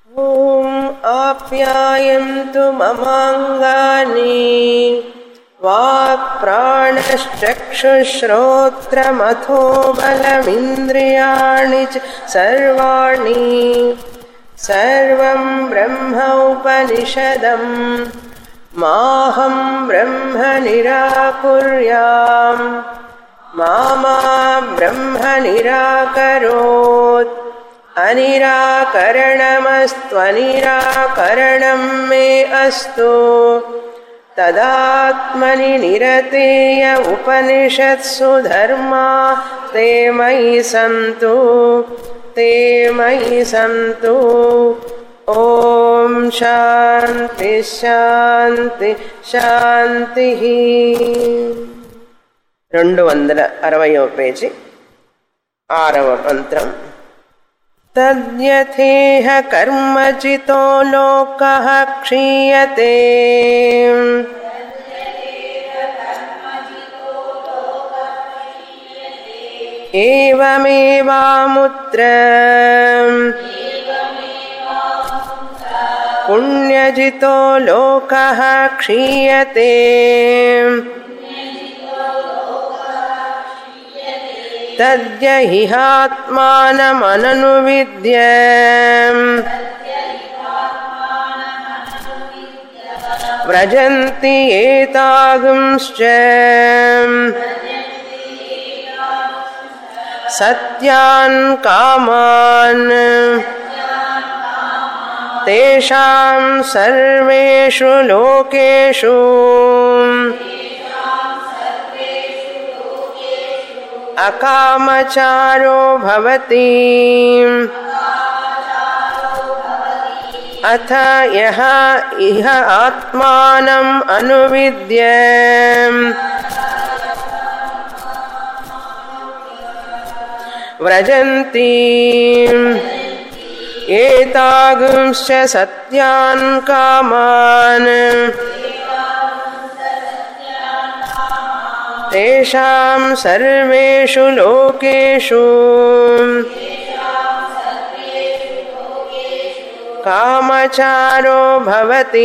ॐ आप्यायन्तु ममाङ्गानि वाक्प्राणश्चक्षुश्रोत्रमथो बलमिन्द्रियाणि च सर्वाणि सर्वं ब्रह्म उपनिषदम् माहं ब्रह्म निराकुर्याम् मा मा ब्रह्म निराकरोत् अनिराकरणमस्त्वनिराकरणं मे अस्तु तदात्मनि निरतेय उपनिषत्सु धर्मा ते मयि सन्तु ते मयि सन्तु ॐ शान्ति శాంతి శాంతి రెండు వందల అరవయో పేజీ ఆరవ మంత్రం తద్యథేహ కర్మచితో లోక క్షీయతే ఏమేవాముత్ర పుణ్యజితో లోక క్షీయతే తద్యహిహాత్మానమననువిద్య వ్రజంతి ఏతాగుంశ్చ సత్యాన్ కామాన్ తేషాం సర్వేషు లోకేషు అకామచారో భవతి అథ యహ ఇహ ఆత్మానం అనువిద్య వ్రజంతి ఏతాగుంశ్చ సత్యాన్ కామాన్ తేషాం సర్వేషు లోకేషు కామచారో భవతి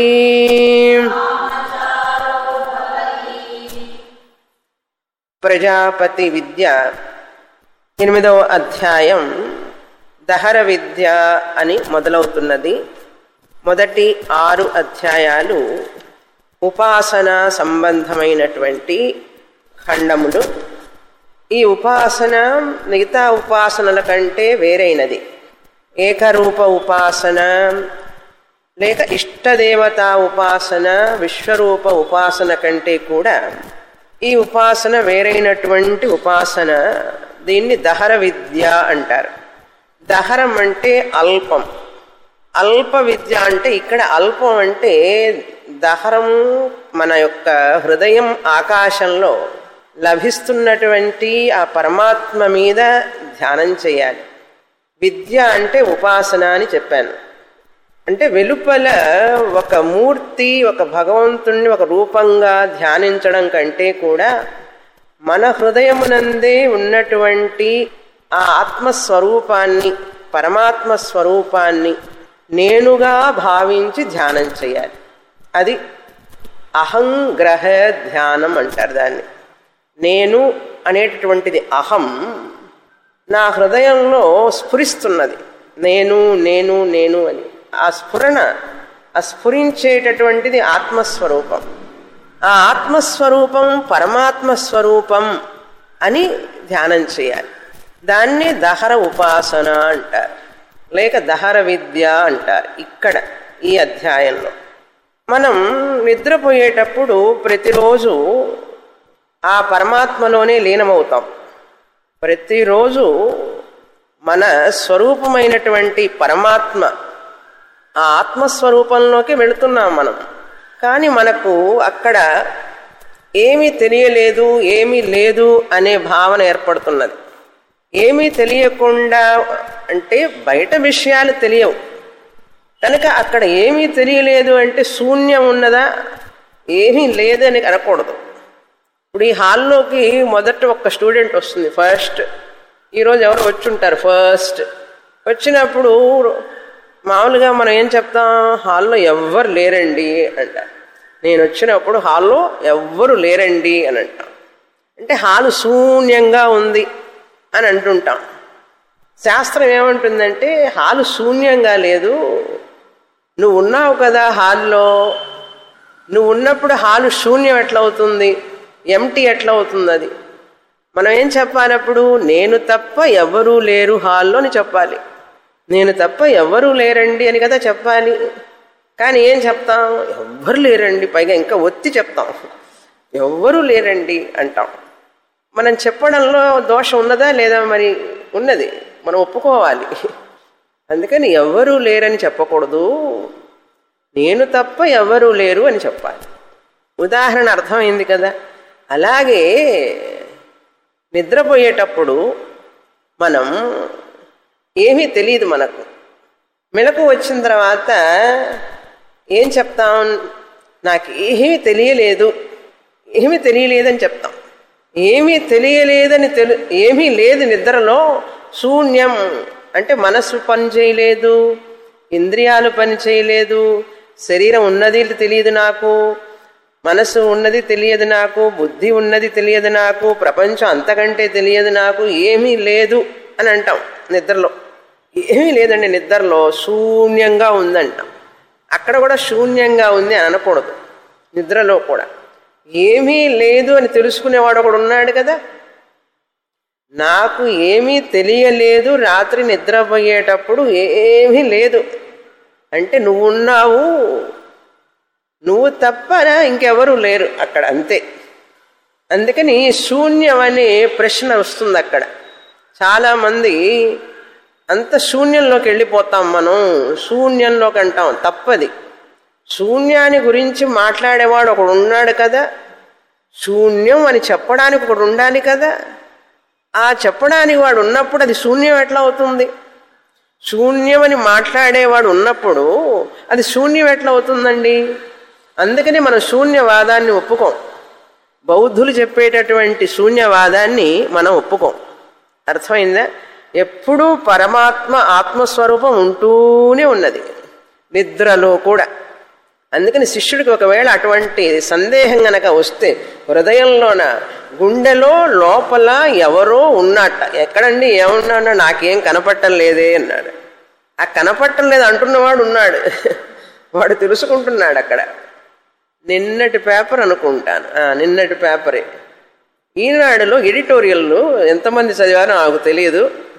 ప్రజాపతి విద్య ఎనిమిదవ అధ్యాయం దహర విద్య అని మొదలవుతున్నది మొదటి ఆరు అధ్యాయాలు ఉపాసన సంబంధమైనటువంటి ఖండములు ఈ ఉపాసన మిగతా ఉపాసనల కంటే వేరైనది ఏకరూప ఉపాసన లేక ఇష్టదేవతా ఉపాసన విశ్వరూప ఉపాసన కంటే కూడా ఈ ఉపాసన వేరైనటువంటి ఉపాసన దీన్ని దహర విద్య అంటారు దహరం అంటే అల్పం అల్ప విద్య అంటే ఇక్కడ అల్పం అంటే దహరము మన యొక్క హృదయం ఆకాశంలో లభిస్తున్నటువంటి ఆ పరమాత్మ మీద ధ్యానం చేయాలి విద్య అంటే ఉపాసన అని చెప్పాను అంటే వెలుపల ఒక మూర్తి ఒక భగవంతుణ్ణి ఒక రూపంగా ధ్యానించడం కంటే కూడా మన హృదయమునందే ఉన్నటువంటి ఆ ఆత్మస్వరూపాన్ని పరమాత్మ స్వరూపాన్ని నేనుగా భావించి ధ్యానం చేయాలి అది అహంగ్రహ ధ్యానం అంటారు దాన్ని నేను అనేటటువంటిది అహం నా హృదయంలో స్ఫురిస్తున్నది నేను నేను నేను అని ఆ స్ఫురణ ఆ స్ఫురించేటటువంటిది ఆత్మస్వరూపం ఆ ఆత్మస్వరూపం పరమాత్మ స్వరూపం అని ధ్యానం చేయాలి దాన్ని దహర ఉపాసన అంటారు లేక దహర విద్య అంటారు ఇక్కడ ఈ అధ్యాయంలో మనం నిద్రపోయేటప్పుడు ప్రతిరోజు ఆ పరమాత్మలోనే లీనమవుతాం ప్రతిరోజు మన స్వరూపమైనటువంటి పరమాత్మ ఆ ఆత్మస్వరూపంలోకి వెళుతున్నాం మనం కానీ మనకు అక్కడ ఏమీ తెలియలేదు ఏమీ లేదు అనే భావన ఏర్పడుతున్నది ఏమీ తెలియకుండా అంటే బయట విషయాలు తెలియవు కనుక అక్కడ ఏమీ తెలియలేదు అంటే శూన్యం ఉన్నదా ఏమీ లేదని అనకూడదు ఇప్పుడు ఈ హాల్లోకి మొదట ఒక స్టూడెంట్ వస్తుంది ఫస్ట్ ఈరోజు ఎవరు వచ్చి ఉంటారు ఫస్ట్ వచ్చినప్పుడు మామూలుగా మనం ఏం చెప్తాం హాల్లో ఎవ్వరు లేరండి అంట నేను వచ్చినప్పుడు హాల్లో ఎవ్వరు లేరండి అని అంటాం అంటే హాలు శూన్యంగా ఉంది అని అంటుంటాం శాస్త్రం ఏమంటుందంటే హాలు శూన్యంగా లేదు నువ్వు ఉన్నావు కదా హాల్లో నువ్వు ఉన్నప్పుడు హాలు శూన్యం ఎట్లా అవుతుంది ఎంటీ ఎట్లా అవుతుంది అది మనం ఏం చెప్పాలి అప్పుడు నేను తప్ప ఎవరూ లేరు హాల్లో అని చెప్పాలి నేను తప్ప ఎవరూ లేరండి అని కదా చెప్పాలి కానీ ఏం చెప్తాం ఎవ్వరు లేరండి పైగా ఇంకా ఒత్తి చెప్తాం ఎవ్వరూ లేరండి అంటాం మనం చెప్పడంలో దోషం ఉన్నదా లేదా మరి ఉన్నది మనం ఒప్పుకోవాలి అందుకని ఎవ్వరూ లేరని చెప్పకూడదు నేను తప్ప ఎవరూ లేరు అని చెప్పాలి ఉదాహరణ అర్థమైంది కదా అలాగే నిద్రపోయేటప్పుడు మనం ఏమీ తెలియదు మనకు మెలకు వచ్చిన తర్వాత ఏం చెప్తాం నాకు ఏమీ తెలియలేదు ఏమీ తెలియలేదని చెప్తాం ఏమీ తెలియలేదని తెలు ఏమీ లేదు నిద్రలో శూన్యం అంటే మనస్సు పని చేయలేదు ఇంద్రియాలు పని చేయలేదు శరీరం ఉన్నది తెలియదు నాకు మనసు ఉన్నది తెలియదు నాకు బుద్ధి ఉన్నది తెలియదు నాకు ప్రపంచం అంతకంటే తెలియదు నాకు ఏమీ లేదు అని అంటాం నిద్రలో ఏమీ లేదండి నిద్రలో శూన్యంగా ఉందంటాం అక్కడ కూడా శూన్యంగా ఉంది అని అనకూడదు నిద్రలో కూడా ఏమీ లేదు అని తెలుసుకునేవాడు ఒకడు ఉన్నాడు కదా నాకు ఏమీ తెలియలేదు రాత్రి నిద్రపోయేటప్పుడు ఏమీ లేదు అంటే నువ్వున్నావు నువ్వు తప్ప ఇంకెవరూ లేరు అక్కడ అంతే అందుకని శూన్యం అనే ప్రశ్న వస్తుంది అక్కడ చాలామంది అంత శూన్యంలోకి వెళ్ళిపోతాం మనం శూన్యంలోకి అంటాం తప్పది శూన్యాన్ని గురించి మాట్లాడేవాడు ఒకడు ఉన్నాడు కదా శూన్యం అని చెప్పడానికి ఒకడు ఉండాలి కదా ఆ చెప్పడానికి వాడు ఉన్నప్పుడు అది శూన్యం ఎట్లా అవుతుంది శూన్యం అని మాట్లాడేవాడు ఉన్నప్పుడు అది శూన్యం ఎట్లా అవుతుందండి అందుకని మనం శూన్యవాదాన్ని ఒప్పుకోం బౌద్ధులు చెప్పేటటువంటి శూన్యవాదాన్ని మనం ఒప్పుకోం అర్థమైందా ఎప్పుడూ పరమాత్మ ఆత్మస్వరూపం ఉంటూనే ఉన్నది నిద్రలో కూడా అందుకని శిష్యుడికి ఒకవేళ అటువంటి సందేహం గనక వస్తే హృదయంలోన గుండెలో లోపల ఎవరో ఉన్నట్ట ఎక్కడండి ఏమన్నా నాకేం కనపట్టం లేదే అన్నాడు ఆ కనపట్టం లేదు అంటున్నవాడు ఉన్నాడు వాడు తెలుసుకుంటున్నాడు అక్కడ నిన్నటి పేపర్ అనుకుంటాను ఆ, నిన్నటి పేపరే ఈనాడులో ఎడిటోరియల్లు ఎంతమంది చదివారో నాకు తెలియదు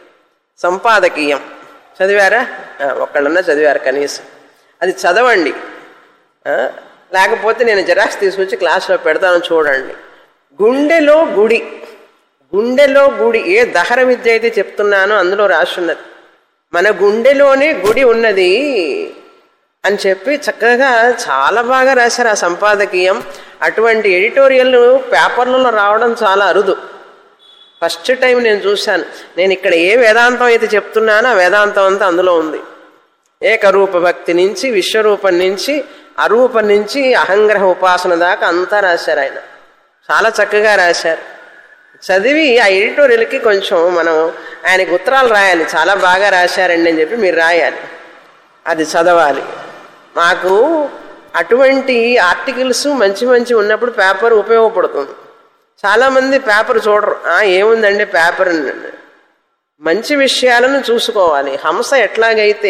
సంపాదకీయం చదివారా ఆ, ఒక్కళ్ళన్నా చదివారు కనీసం అది చదవండి ఆ, లేకపోతే నేను జెరాక్స్ తీసుకొచ్చి క్లాస్లో పెడతాను చూడండి గుండెలో గుడి గుండెలో గుడి ఏ దహర విద్య అయితే చెప్తున్నానో అందులో రాసున్నది మన గుండెలోనే గుడి ఉన్నది అని చెప్పి చక్కగా చాలా బాగా రాశారు ఆ సంపాదకీయం అటువంటి ఎడిటోరియల్ పేపర్లలో రావడం చాలా అరుదు ఫస్ట్ టైం నేను చూశాను నేను ఇక్కడ ఏ వేదాంతం అయితే చెప్తున్నానో ఆ వేదాంతం అంతా అందులో ఉంది ఏకరూప భక్తి నుంచి విశ్వరూపం నుంచి అరూపం నుంచి అహంగ్రహ ఉపాసన దాకా అంతా రాశారు ఆయన చాలా చక్కగా రాశారు చదివి ఆ ఎడిటోరియల్కి కొంచెం మనం ఆయనకు ఉత్తరాలు రాయాలి చాలా బాగా రాశారండి అని చెప్పి మీరు రాయాలి అది చదవాలి మాకు అటువంటి ఆర్టికల్స్ మంచి మంచి ఉన్నప్పుడు పేపర్ ఉపయోగపడుతుంది చాలామంది పేపర్ చూడరు "ఆ, ఏముందండి పేపర్ అన్నాడు. మంచి విషయాలను చూసుకోవాలి హంస ఎట్లాగైతే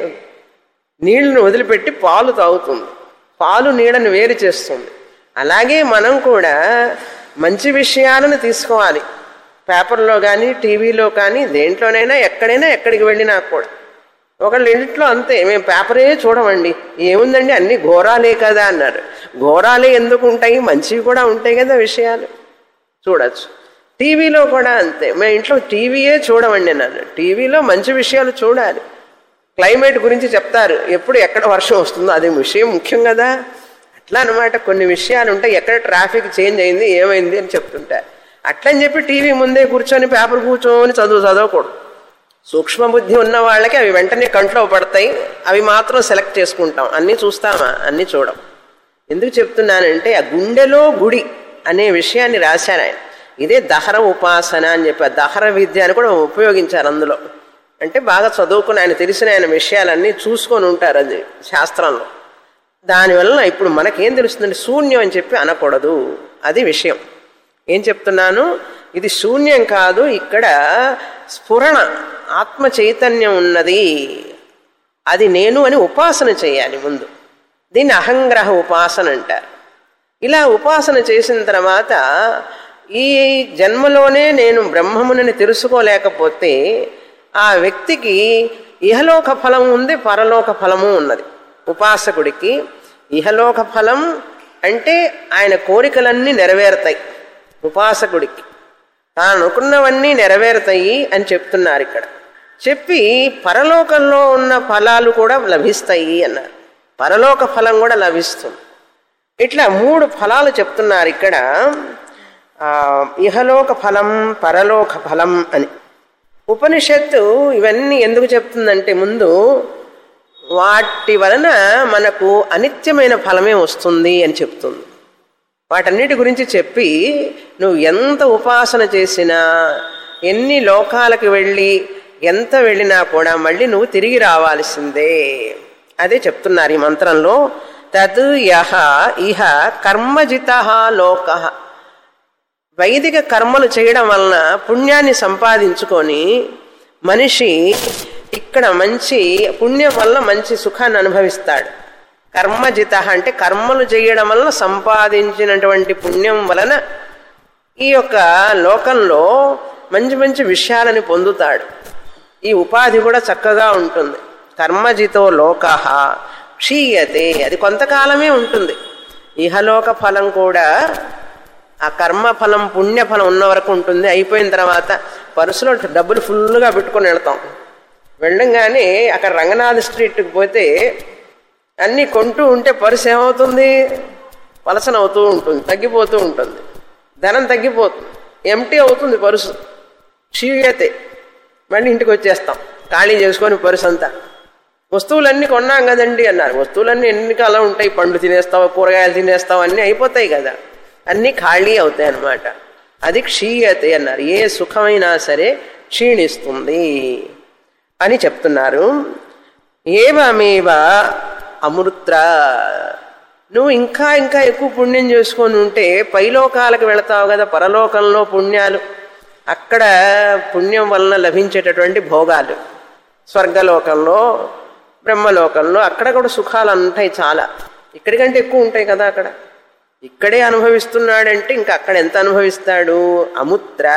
నీళ్లను వదిలిపెట్టి పాలు తాగుతుంది పాలు నీడను వేరు చేస్తుంది అలాగే మనం కూడా మంచి విషయాలను తీసుకోవాలి పేపర్లో కానీ టీవీలో కానీ దేంట్లోనైనా ఎక్కడైనా ఎక్కడికి వెళ్ళినా కూడా ఒకళ్ళ ఇంట్లో అంతే మేము పేపరే చూడమండి ఏముందండి అన్ని ఘోరాలే కదా అన్నారు ఘోరాలే ఎందుకు ఉంటాయి మంచివి కూడా ఉంటాయి కదా విషయాలు చూడొచ్చు టీవీలో కూడా అంతే మేము ఇంట్లో టీవీయే చూడమండి అన్నారు టీవీలో మంచి విషయాలు చూడాలి క్లైమేట్ గురించి చెప్తారు ఎప్పుడు ఎక్కడ వర్షం వస్తుందో అది విషయం ముఖ్యం కదా అట్లా అనమాట కొన్ని విషయాలు ఉంటాయి ఎక్కడ ట్రాఫిక్ చేంజ్ అయింది ఏమైంది అని చెప్తుంటారు అట్లని చెప్పి టీవీ ముందే కూర్చొని పేపర్ కూర్చొని చదువు చదవకూడదు సూక్ష్మ బుద్ధి ఉన్న వాళ్ళకి అవి వెంటనే కంట్లో పడతాయి అవి మాత్రం సెలెక్ట్ చేసుకుంటాం అన్నీ చూస్తామా అన్నీ చూడం ఎందుకు చెప్తున్నానంటే ఆ గుండెలో గుడి అనే విషయాన్ని రాశారు ఆయన ఇదే దహర ఉపాసన అని చెప్పి ఆ దహర విద్య అని కూడా ఉపయోగించారు అందులో అంటే బాగా చదువుకుని ఆయన తెలిసిన ఆయన విషయాలన్నీ చూసుకొని ఉంటారు అది శాస్త్రంలో దానివల్ల ఇప్పుడు మనకేం తెలుస్తుందంటే శూన్యం అని చెప్పి అనకూడదు అది విషయం ఏం చెప్తున్నాను ఇది శూన్యం కాదు ఇక్కడ స్ఫురణ ఆత్మ చైతన్యం ఉన్నది అది నేను అని ఉపాసన చేయాలి ముందు దీన్ని అహంగ్రహ ఉపాసన అంటారు ఇలా ఉపాసన చేసిన తర్వాత ఈ జన్మలోనే నేను బ్రహ్మమునని తెలుసుకోలేకపోతే ఆ వ్యక్తికి ఇహలోక ఫలం ఉంది పరలోక ఫలము ఉన్నది ఉపాసకుడికి ఇహలోక ఫలం అంటే ఆయన కోరికలన్నీ నెరవేరుతాయి ఉపాసకుడికి తాను అనుకున్నవన్నీ నెరవేరుతాయి అని చెప్తున్నారు ఇక్కడ చెప్పి పరలోకంలో ఉన్న ఫలాలు కూడా లభిస్తాయి అన్నారు పరలోక ఫలం కూడా లభిస్తుంది ఇట్లా మూడు ఫలాలు చెప్తున్నారు ఇక్కడ ఆ, ఇహలోక ఫలం పరలోక ఫలం అని ఉపనిషత్తు ఇవన్నీ ఎందుకు చెప్తుందంటే ముందు వాటి వలన మనకు అనిత్యమైన ఫలమే వస్తుంది అని చెప్తుంది వాటన్నిటి గురించి చెప్పి నువ్వు ఎంత ఉపాసన చేసినా ఎన్ని లోకాలకు వెళ్ళి ఎంత వెళ్ళినా కూడా మళ్ళీ నువ్వు తిరిగి రావాల్సిందే అదే చెప్తున్నారు ఈ మంత్రంలో తద్ యహ ఇహ కర్మజిత లోక వైదిక కర్మలు చేయడం వలన పుణ్యాన్ని సంపాదించుకొని మనిషి ఇక్కడ మంచి పుణ్యం వల్ల మంచి సుఖాన్ని అనుభవిస్తాడు కర్మజిత అంటే కర్మలు చేయడం వలన సంపాదించినటువంటి పుణ్యం వలన ఈ యొక్క లోకంలో మంచి మంచి విషయాలని పొందుతాడు ఈ ఉపాధి కూడా చక్కగా ఉంటుంది కర్మజితో లోక క్షీయతే అది కొంతకాలమే ఉంటుంది ఇహలోక ఫలం కూడా ఆ కర్మ ఫలం పుణ్య ఫలం ఉన్న వరకు ఉంటుంది అయిపోయిన తర్వాత పర్సులో డబ్బులు ఫుల్గా పెట్టుకొని వెళ్తాం వెళ్ళంగానే అక్కడ రంగనాథ్ స్ట్రీట్కి పోతే అన్నీ కొంటూ ఉంటే పర్సు ఏమవుతుంది వలసన అవుతూ ఉంటుంది తగ్గిపోతూ ఉంటుంది ధనం తగ్గిపోతుంది ఎంటీ అవుతుంది పరుసు క్షీయతే మళ్ళీ ఇంటికి వచ్చేస్తాం ఖాళీ చేసుకొని పరుసు అంతా వస్తువులన్నీ కొన్నాం కదండి అన్నారు వస్తువులన్నీ ఎన్ని కాలం ఉంటాయి పండు తినేస్తావు కూరగాయలు తినేస్తావు అన్నీ అయిపోతాయి కదా అన్నీ ఖాళీ అవుతాయి అన్నమాట అది క్షీయతే అన్నారు ఏ సుఖమైనా సరే క్షీణిస్తుంది అని చెప్తున్నారు ఏమేవ అమృత్ర నువ్వు ఇంకా ఇంకా ఎక్కువ పుణ్యం చేసుకొని ఉంటే పైలోకాలకు వెళతావు కదా పరలోకంలో పుణ్యాలు అక్కడ పుణ్యం వలన లభించేటటువంటి భోగాలు స్వర్గలోకంలో బ్రహ్మలోకంలో అక్కడ కూడా సుఖాలు ఉంటాయి చాలా ఇక్కడికంటే ఎక్కువ ఉంటాయి కదా అక్కడ ఇక్కడే అనుభవిస్తున్నాడంటే ఇంకా అక్కడ ఎంత అనుభవిస్తాడు అముత్ర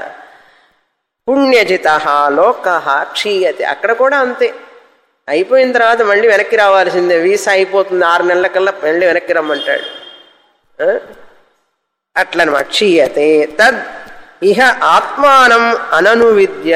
పుణ్యజిత లోక క్షీయతే అక్కడ కూడా అంతే అయిపోయిన తర్వాత మళ్ళీ వెనక్కి రావాల్సిందే వీసా అయిపోతుంది ఆరు నెలల కల్లా మళ్ళీ వెనక్కి రమ్మంటాడు ఆ? అట్లనమాట క్షీయతే తద్ ఇహ ఆత్మానం అనను విద్య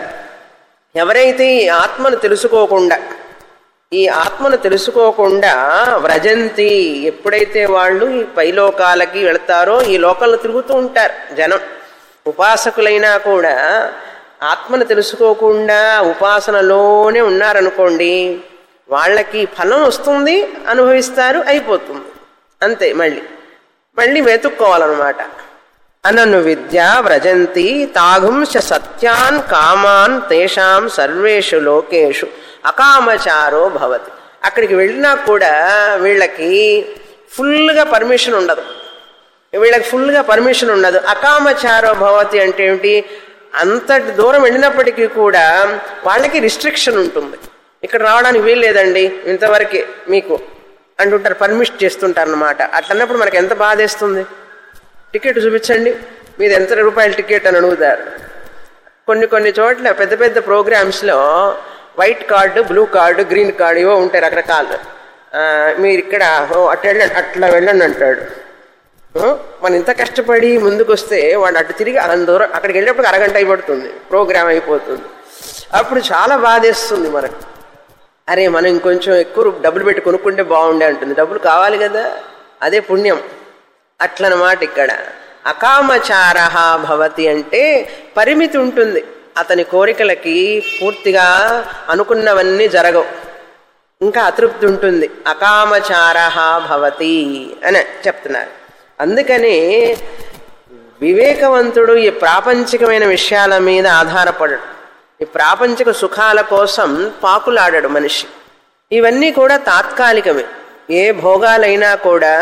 ఎవరైతే ఈ ఆత్మను తెలుసుకోకుండా ఈ ఆత్మను తెలుసుకోకుండా వ్రజంతి ఎప్పుడైతే వాళ్ళు ఈ పైలోకాలకి వెళతారో ఈ లోకంలో తిరుగుతూ ఉంటారు జనం ఉపాసకులైనా కూడా ఆత్మను తెలుసుకోకుండా ఉపాసనలోనే ఉన్నారనుకోండి వాళ్ళకి ఫలం వస్తుంది అనుభవిస్తారు అయిపోతుంది అంతే మళ్ళీ మళ్ళీ వెతుక్కోవాలన్నమాట అనను విద్య వ్రజంతి తాగుంశ సత్యాన్ కామాన్ తేషాం సర్వేషు లోకేషు అకామచారో భవతి అక్కడికి వెళ్ళినా కూడా వీళ్ళకి ఫుల్గా పర్మిషన్ ఉండదు వీళ్ళకి ఫుల్గా పర్మిషన్ ఉండదు అకామచారో భవతి అంటే ఏమిటి అంతటి దూరం వెళ్ళినప్పటికీ కూడా వాళ్ళకి రిస్ట్రిక్షన్ ఉంటుంది ఇక్కడ రావడానికి వీలు లేదండి ఇంతవరకే మీకు అంటుంటారు పర్మిషన్ చేస్తుంటారు అనమాట అట్లన్నప్పుడు మనకి ఎంత బాధేస్తుంది టికెట్ చూపించండి మీది ఎంత రూపాయల టికెట్ అని అడుగుతారు కొన్ని కొన్ని చోట్ల పెద్ద పెద్ద ప్రోగ్రామ్స్లో white card blue card green card ఇవో ఉంటాయి రకరకాలు ఆ, మీరు ఇక్కడ ఓ, అటు వెళ్ళండి అట్లా వెళ్ళండి అంటాడు ఆ, మనం ఇంత కష్టపడి ముందుకు వస్తే వాడు అటు తిరిగి అంత దూరం అక్కడికి వెళ్ళేప్పుడు అరగంట అయిపోతుంది ప్రోగ్రామ్ అయిపోతుంది అప్పుడు చాలా బాధేస్తుంది మనకు అరే మనం ఇంకొంచెం ఎక్కువ డబ్బులు పెట్టి కొనుక్కుంటే బాగుండే అంటుంది డబ్బులు కావాలి కదా అదే పుణ్యం అట్లనమాట ఇక్కడ అకామచార భవతి అంటే పరిమితి ఉంటుంది అతని కోరికలకి పూర్తిగా అనుకున్నవన్నీ జరగవు ఇంకా అతృప్తి ఉంటుంది అకామచార భవతి అని చెప్తున్నారు అందుకని వివేకవంతుడు ఈ ప్రాపంచికమైన విషయాల మీద ఆధారపడడు ఈ ప్రాపంచిక సుఖాల కోసం పాకులాడాడు మనిషి ఇవన్నీ కూడా తాత్కాలికమే ఏ భోగాలైనా కూడా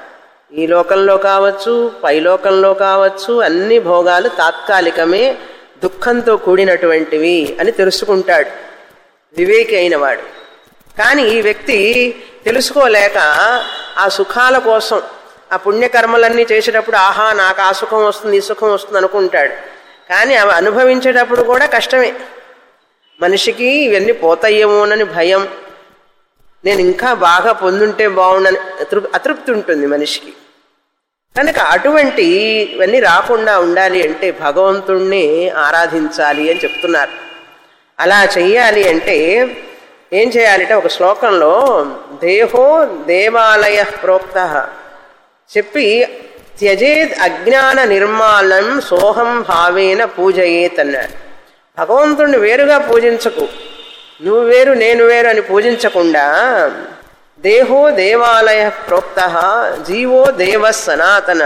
ఈ లోకంలో కావచ్చు పై లోకంలో కావచ్చు అన్ని భోగాలు తాత్కాలికమే దుఃఖంతో కూడినటువంటివి అని తెలుసుకుంటాడు వివేకి అయినవాడు కానీ ఈ వ్యక్తి తెలుసుకోలేక ఆ సుఖాల కోసం ఆ పుణ్యకర్మలన్నీ చేసేటప్పుడు ఆహా నాకు ఆ సుఖం వస్తుంది ఈ సుఖం వస్తుంది అనుకుంటాడు కానీ అవి అనుభవించేటప్పుడు కూడా కష్టమే మనిషికి ఇవన్నీ పోతాయేమోనని భయం నేను ఇంకా బాగా పొందుంటే బాగుండని అతృ- అతృప్తి ఉంటుంది మనిషికి కనుక అటువంటి ఇవన్నీ రాకుండా ఉండాలి అంటే భగవంతుణ్ణి ఆరాధించాలి అని చెప్తున్నారు అలా చెయ్యాలి అంటే ఏం చేయాలంటే ఒక శ్లోకంలో దేహో దేవాలయ ప్రోక్త చెప్పి త్యజేద్ అజ్ఞాన నిర్మాణం సోహం భావేన పూజయేత్ అన్నాడు భగవంతుణ్ణి వేరుగా పూజించకు నువ్వు వేరు నేను వేరు అని పూజించకుండా దేహో దేవాలయ ప్రోక్త జీవో దేవ సనాతన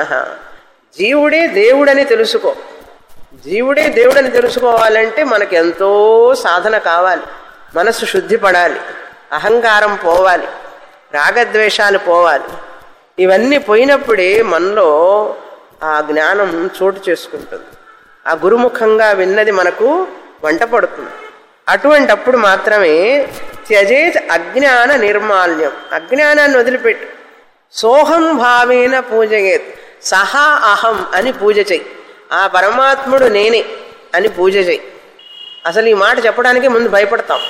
జీవుడే దేవుడని తెలుసుకో జీవుడే దేవుడని తెలుసుకోవాలంటే మనకు ఎంతో సాధన కావాలి మనసు శుద్ధి పడాలి అహంకారం పోవాలి రాగద్వేషాలు పోవాలి ఇవన్నీ పోయినప్పుడే మనలో ఆ జ్ఞానం చోటు చేసుకుంటుంది ఆ గురుముఖంగా విన్నది మనకు వంట పడుతుంది అటువంటప్పుడు మాత్రమే త్యజేత్ అజ్ఞాన నిర్మాల్యం అజ్ఞానాన్ని వదిలిపెట్టు సోహం భావేన పూజయేత్ సహా అహం అని పూజ చెయ్యి ఆ పరమాత్ముడు నేనే అని పూజ చెయ్యి అసలు ఈ మాట చెప్పడానికి ముందు భయపడతాం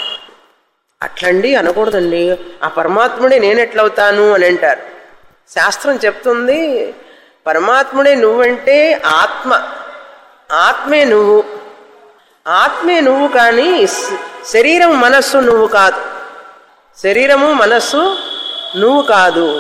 అట్లండి అనకూడదండి ఆ పరమాత్ముడే నేను ఎట్లవుతాను అని అంటారు శాస్త్రం చెప్తుంది పరమాత్ముడే నువ్వంటే ఆత్మ ఆత్మే నువ్వు ఆత్మే నువ్వు కానీ శ- శరీరం మనస్సు నువ్వు కాదు శరీరము మనస్సు నువ్వు కాదు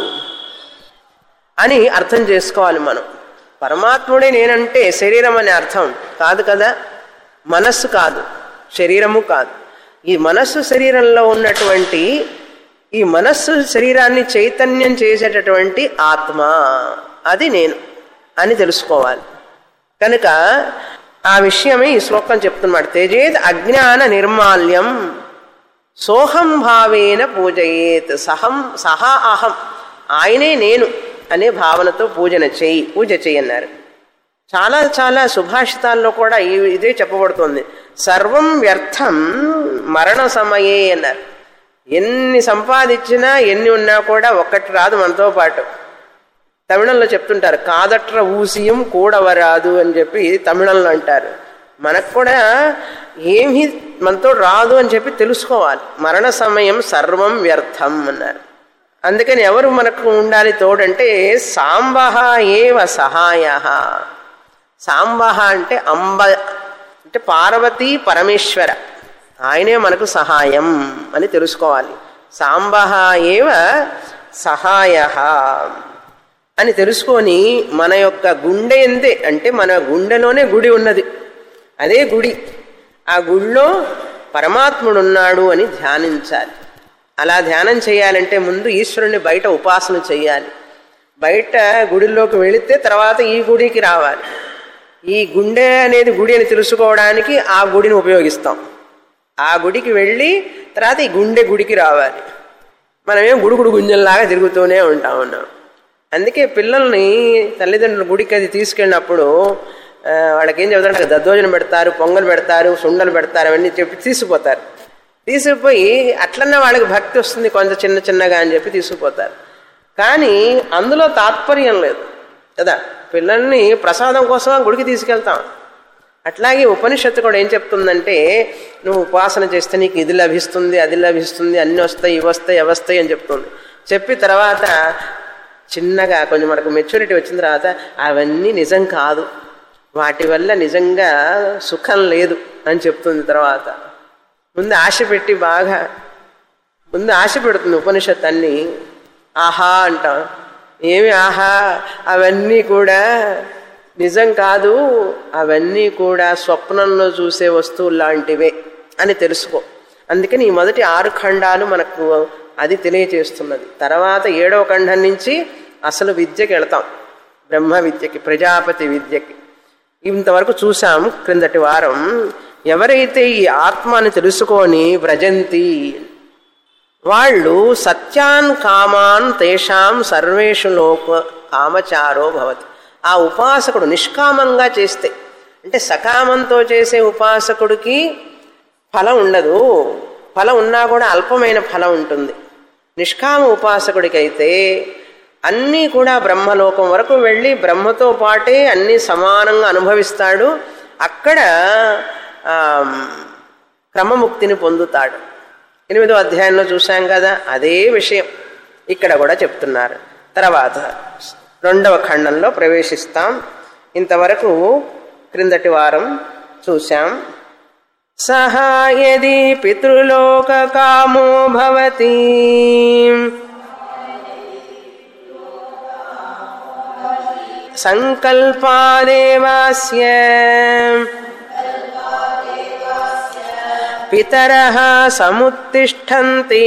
అని అర్థం చేసుకోవాలి మనం పరమాత్ముడే నేనంటే శరీరం అనే అర్థం కాదు కదా మనస్సు కాదు శరీరము కాదు ఈ మనస్సు శరీరంలో ఉన్నటువంటి ఈ మనస్సు శరీరాన్ని చైతన్యం చేసేటటువంటి ఆత్మ అది నేను అని తెలుసుకోవాలి కనుక ఆ విషయమే ఈ శ్లోకం చెప్తున్నాడు తేజేద్ అజ్ఞాన నిర్మాల్యం సోహం భావేన పూజయేత్ సహం సహా అహం ఆయనే నేను అనే భావనతో పూజన చేయి పూజ చేయన్నారు చాలా చాలా సుభాషితాల్లో కూడా ఈ- ఇదే చెప్పబడుతుంది సర్వం వ్యర్థం మరణ సమయే అన్నారు ఎన్ని సంపాదించినా ఎన్ని ఉన్నా కూడా ఒక్కటి రాదు మనతో పాటు తమిళంలో చెప్తుంటారు కాదట్ర ఊసియం కూడవరాదు అని చెప్పి తమిళంలో అంటారు మనకు కూడా ఏమీ మనతో రాదు అని చెప్పి తెలుసుకోవాలి మరణ సమయం సర్వం వ్యర్థం అన్నారు అందుకని ఎవరు మనకు ఉండాలి తోడంటే సాంబహ ఏవ సహాయ సాంబహ అంటే అంబ అంటే పార్వతీ పరమేశ్వర ఆయనే మనకు సహాయం అని తెలుసుకోవాలి సాంబహ ఏవ సహాయ అని తెలుసుకొని మన యొక్క గుండె ఎందే అంటే మన గుండెలోనే గుడి ఉన్నది అదే గుడి ఆ గుడిలో పరమాత్ముడు ఉన్నాడు అని ధ్యానించాలి అలా ధ్యానం చేయాలంటే ముందు ఈశ్వరుని బయట ఉపాసన చేయాలి బయట గుడిలోకి వెళితే తర్వాత ఈ గుడికి రావాలి ఈ గుండె అనేది గుడి అని తెలుసుకోవడానికి ఆ గుడిని ఉపయోగిస్తాం ఆ గుడికి వెళ్ళి తర్వాత ఈ గుండె గుడికి రావాలి మనమేం గుడుగుడు గుంజల్లాగా తిరుగుతూనే ఉంటాం ఉన్నాం అందుకే పిల్లల్ని తల్లిదండ్రులు గుడికి అది తీసుకెళ్ళినప్పుడు ఆ, వాళ్ళకి ఏం చెబుతారంటే దద్దోజనం పెడతారు పొంగల్ పెడతారు సుండలు పెడతారు అవన్నీ చెప్పి తీసుకుపోతారు తీసుకుపోయి అట్లన్నా వాళ్ళకి భక్తి వస్తుంది కొంత చిన్న చిన్నగా అని చెప్పి తీసుకుపోతారు కానీ అందులో తాత్పర్యం లేదు కదా పిల్లల్ని ప్రసాదం కోసం గుడికి తీసుకెళ్తాం అట్లాగే ఉపనిషత్తు కూడా ఏం చెప్తుందంటే నువ్వు ఉపాసన చేస్తే నీకు ఇది లభిస్తుంది అది లభిస్తుంది అన్నీ వస్తాయి ఇవి వస్తాయి అవి వస్తాయి అని చెప్తుంది చెప్పి తర్వాత చిన్నగా కొంచెం మనకు మెచ్యూరిటీ వచ్చిన తర్వాత అవన్నీ నిజం కాదు వాటి వల్ల నిజంగా సుఖం లేదు అని చెప్తుంది తర్వాత ముందు ఆశ పెట్టి బాగా ముందు ఆశ పెడుతుంది ఉపనిషత్ అన్ని ఆహా అంటాం ఏమి ఆహా అవన్నీ కూడా నిజం కాదు అవన్నీ కూడా స్వప్నంలో చూసే వస్తువులు లాంటివే అని తెలుసుకో అందుకని ఈ మొదటి ఆరు ఖండాలు మనకు అది తెలియజేస్తున్నది తర్వాత ఏడవ ఖండం నుంచి అసలు విద్యకి వెళతాం బ్రహ్మ విద్యకి ప్రజాపతి విద్యకి ఇంతవరకు చూసాం క్రిందటి వారం ఎవరైతే ఈ ఆత్మని తెలుసుకొని వ్రజంతి వాళ్ళు సత్యాన్ కామాన్ తేషాం సర్వేషు లోక కామచారో భవతి ఆ ఉపాసకుడు నిష్కామంగా చేస్తే అంటే సకామంతో చేసే ఉపాసకుడికి ఫలం ఉండదు ఫలం ఉన్నా కూడా అల్పమైన ఫలం ఉంటుంది నిష్కామ ఉపాసకుడికైతే అన్నీ కూడా బ్రహ్మలోకం వరకు వెళ్ళి బ్రహ్మతో పాటే అన్నీ సమానంగా అనుభవిస్తాడు అక్కడ ఆ, క్రమముక్తిని పొందుతాడు ఎనిమిదో అధ్యాయంలో చూశాం కదా అదే విషయం ఇక్కడ కూడా చెప్తున్నారు తర్వాత రెండవ ఖండంలో ప్రవేశిస్తాం ఇంతవరకు క్రిందటి వారం చూశాం సహా యది పితృలోక కామో భవతి సంకల్పాదేవాస్య పితరః సముత్తిష్టంతి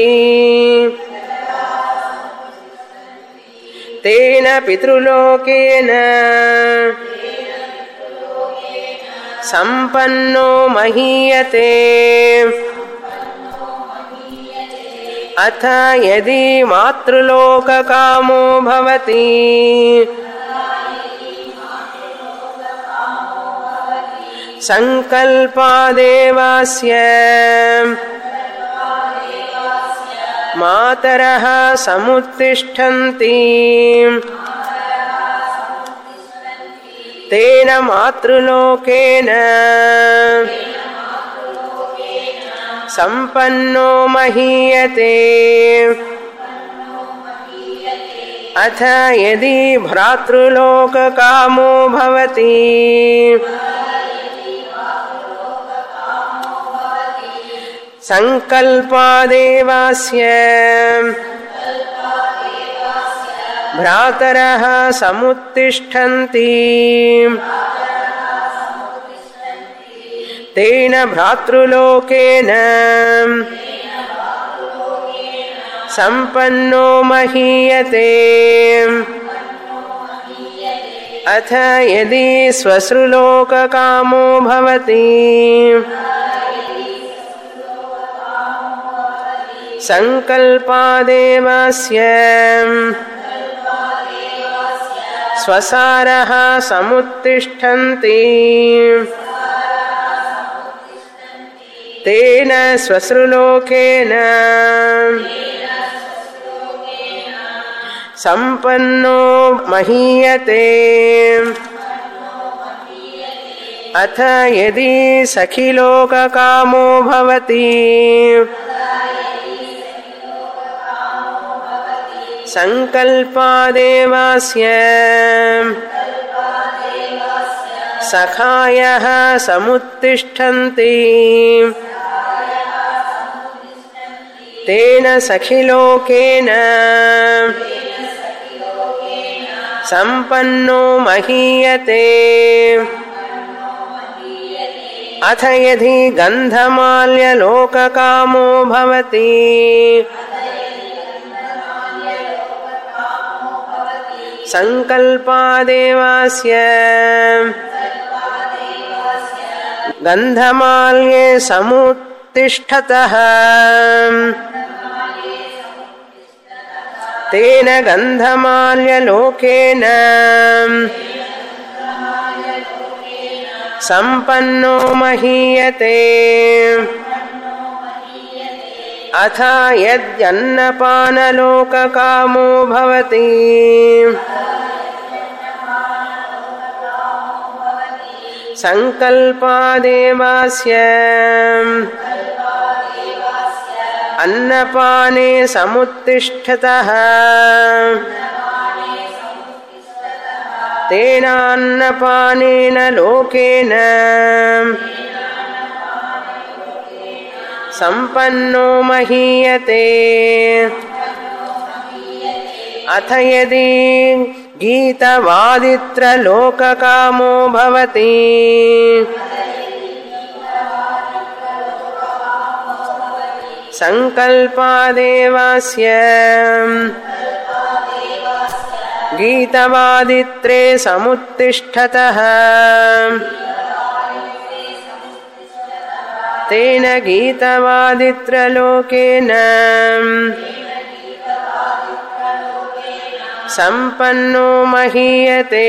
తేన పితృలోకేన సంపన్నో మహీయతే అథ యది మాతృలోకకామో భవతి సంకల్పాదేవాస్య మాతరः సముత్తిష్టంతి తేన మాతృలోకేన సంపన్నో మహీయతే అథ యది భ్రాతృలోకకామో భవతి సంకల్పాదేవాస్య భ్రాతరः సముత్తిష్టంతి తేన భ్రాతృలోకేన సంపన్నో మహీయతే అథ యది స్వశ్రులోకకామో భవతి సంకల్పాదేవాస్య స్వసారः సముత్తిష్టంతి తేన స్వశ్రులోకేన సంపన్నో మహీయతే అథ యది సఖిలోకకామో భవతి సంకల్పాదేవాస్య సఖాయः సముత్తిష్టంతి తేన సఖిలోకేన సంపన్నో మహీయతే అథ యది గంధమాల్యలోకకామో భవతి సంకల్పాదేవాస్య గంధమాల్యే సముత్తిష్టతః తేన గంధమాల్యలోకేన సంపన్నో మహీయతే అథ యద్యన్నపానలోకకామో భవతి సంకల్పాదేవాస్య అన్నపానే సముత్తిష్టతః తేనాన్నపానేన లోకేన సంపన్నో మహీయతే అథ యది గీతవాదిత్రలోకకామో భవతి సంకల్పాదేవాస్య గీతవాదిత్రే సముత్తిష్టతః తేన గీతవాదిత్రలోకేన సంపన్నో మహీయతే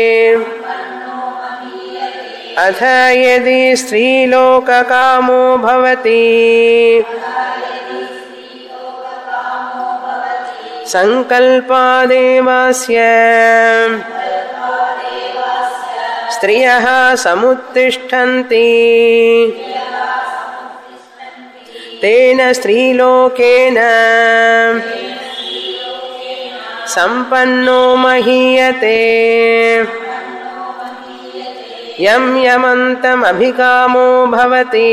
అథ యది స్త్రీలోకకామో భవతి సంకల్పాదేవాస్య స్త్రియ సముత్తిష్టంతి తేన స్త్రీలోకేన సంపన్నో మహీయతే యం యమంతమభికామో భవతి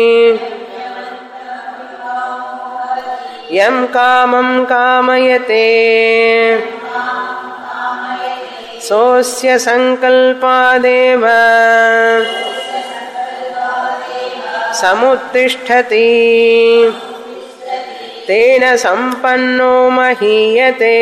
యం కామం కామయతే సోస్య సంకల్పాదేవ సముత్తిష్టతి తేన సంపన్నో మహీయతే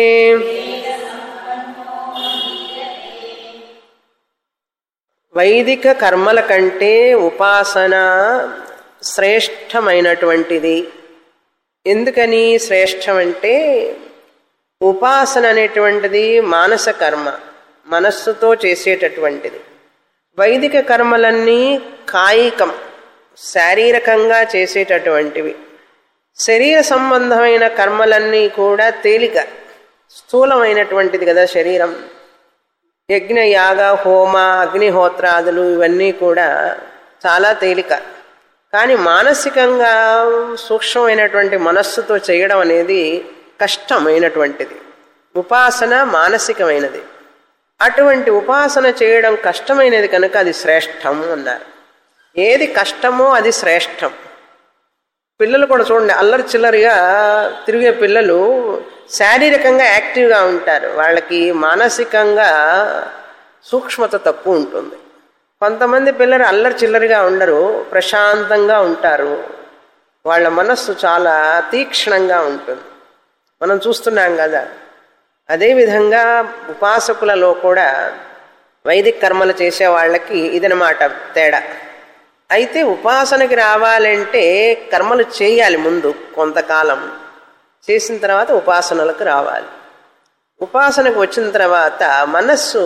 వైదిక కర్మల కంటే ఉపాసన శ్రేష్టమైనటువంటిది ఎందుకని శ్రేష్టం అంటే ఉపాసన అనేటువంటిది మానస కర్మ మనస్సుతో చేసేటటువంటిది వైదిక కర్మలన్నీ కాయికం శారీరకంగా చేసేటటువంటివి శరీర సంబంధమైన కర్మలన్నీ కూడా తేలిక స్థూలమైనటువంటిది కదా శరీరం యజ్ఞ యాగ హోమ అగ్నిహోత్రాదులు ఇవన్నీ కూడా చాలా తేలిక కానీ మానసికంగా సూక్ష్మమైనటువంటి మనస్సుతో చేయడం అనేది కష్టమైనటువంటిది ఉపాసన మానసికమైనది అటువంటి ఉపాసన చేయడం కష్టమైనది కనుక అది శ్రేష్టం అన్నారు ఏది కష్టమో అది శ్రేష్టం పిల్లలు కూడా చూడండి అల్లరి చిల్లరిగా తిరిగే పిల్లలు శారీరకంగా యాక్టివ్గా ఉంటారు వాళ్ళకి మానసికంగా సూక్ష్మత తక్కువ ఉంటుంది కొంతమంది పిల్లలు అల్లరి చిల్లరిగా ఉండరు ప్రశాంతంగా ఉంటారు వాళ్ళ మనస్సు చాలా తీక్షణంగా ఉంటుంది మనం చూస్తున్నాం కదా అదేవిధంగా ఉపాసకులలో కూడా వైదిక కర్మలు చేసే వాళ్ళకి ఇదనమాట తేడా అయితే ఉపాసనకి రావాలంటే కర్మలు చేయాలి ముందు కొంతకాలం చేసిన తర్వాత ఉపాసనలకు రావాలి ఉపాసనకు వచ్చిన తర్వాత మనస్సు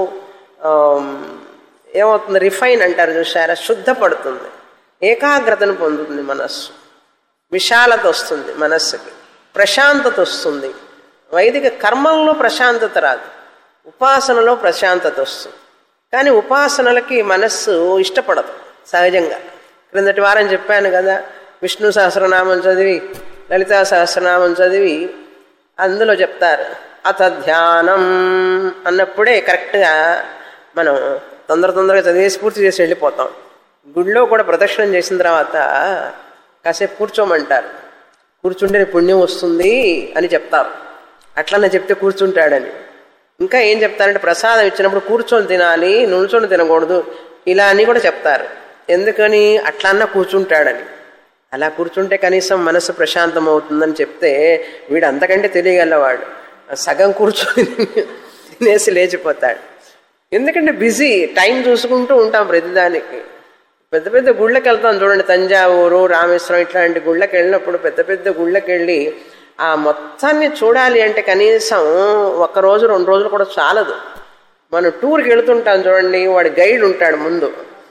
ఏమవుతుంది రిఫైన్ అంటారు చూసారా శుద్ధపడుతుంది ఏకాగ్రతను పొందుతుంది మనస్సు విశాలత వస్తుంది మనస్సుకి ప్రశాంతత వస్తుంది వైదిక కర్మల్లో ప్రశాంతత రాదు ఉపాసనలో ప్రశాంతత వస్తుంది కానీ ఉపాసనలకి మనస్సు ఇష్టపడదు సహజంగా క్రిందటి వారం చెప్పాను కదా విష్ణు సహస్రనామం చదివి లలితా సహస్రనామం చదివి అందులో చెప్తారు అత ధ్యానం అన్నప్పుడే కరెక్ట్గా మనం తొందర తొందరగా చదివేసి పూర్తి చేసి వెళ్ళిపోతాం గుడిలో కూడా ప్రదక్షిణం చేసిన తర్వాత కాసేపు కూర్చోమంటారు కూర్చుంటే పుణ్యం వస్తుంది అని చెప్తారు అట్లనే చెప్తే కూర్చుంటాడని ఇంకా ఏం చెప్తారంటే ప్రసాదం ఇచ్చినప్పుడు కూర్చొని తినాలి నుంచొని తినకూడదు ఇలా అని కూడా చెప్తారు ఎందుకని అట్లన్నా కూర్చుంటాడని అలా కూర్చుంటే కనీసం మనసు ప్రశాంతం అవుతుందని చెప్తే వీడు అంతకంటే తెలియగలవాడు సగం కూర్చొని తినేసి లేచిపోతాడు ఎందుకంటే బిజీ టైం చూసుకుంటూ ఉంటాం ప్రతిదానికి పెద్ద పెద్ద గుళ్ళకి వెళ్తాం చూడండి తంజావూరు రామేశ్వరం ఇట్లాంటి గుళ్ళకి వెళ్ళినప్పుడు పెద్ద పెద్ద గుళ్ళకి వెళ్ళి ఆ మొత్తాన్ని చూడాలి అంటే కనీసం ఒక రోజు రెండు రోజులు కూడా చాలదు మనం టూర్కి వెళుతుంటాం చూడండి వాడి గైడ్ ఉంటాడు ముందు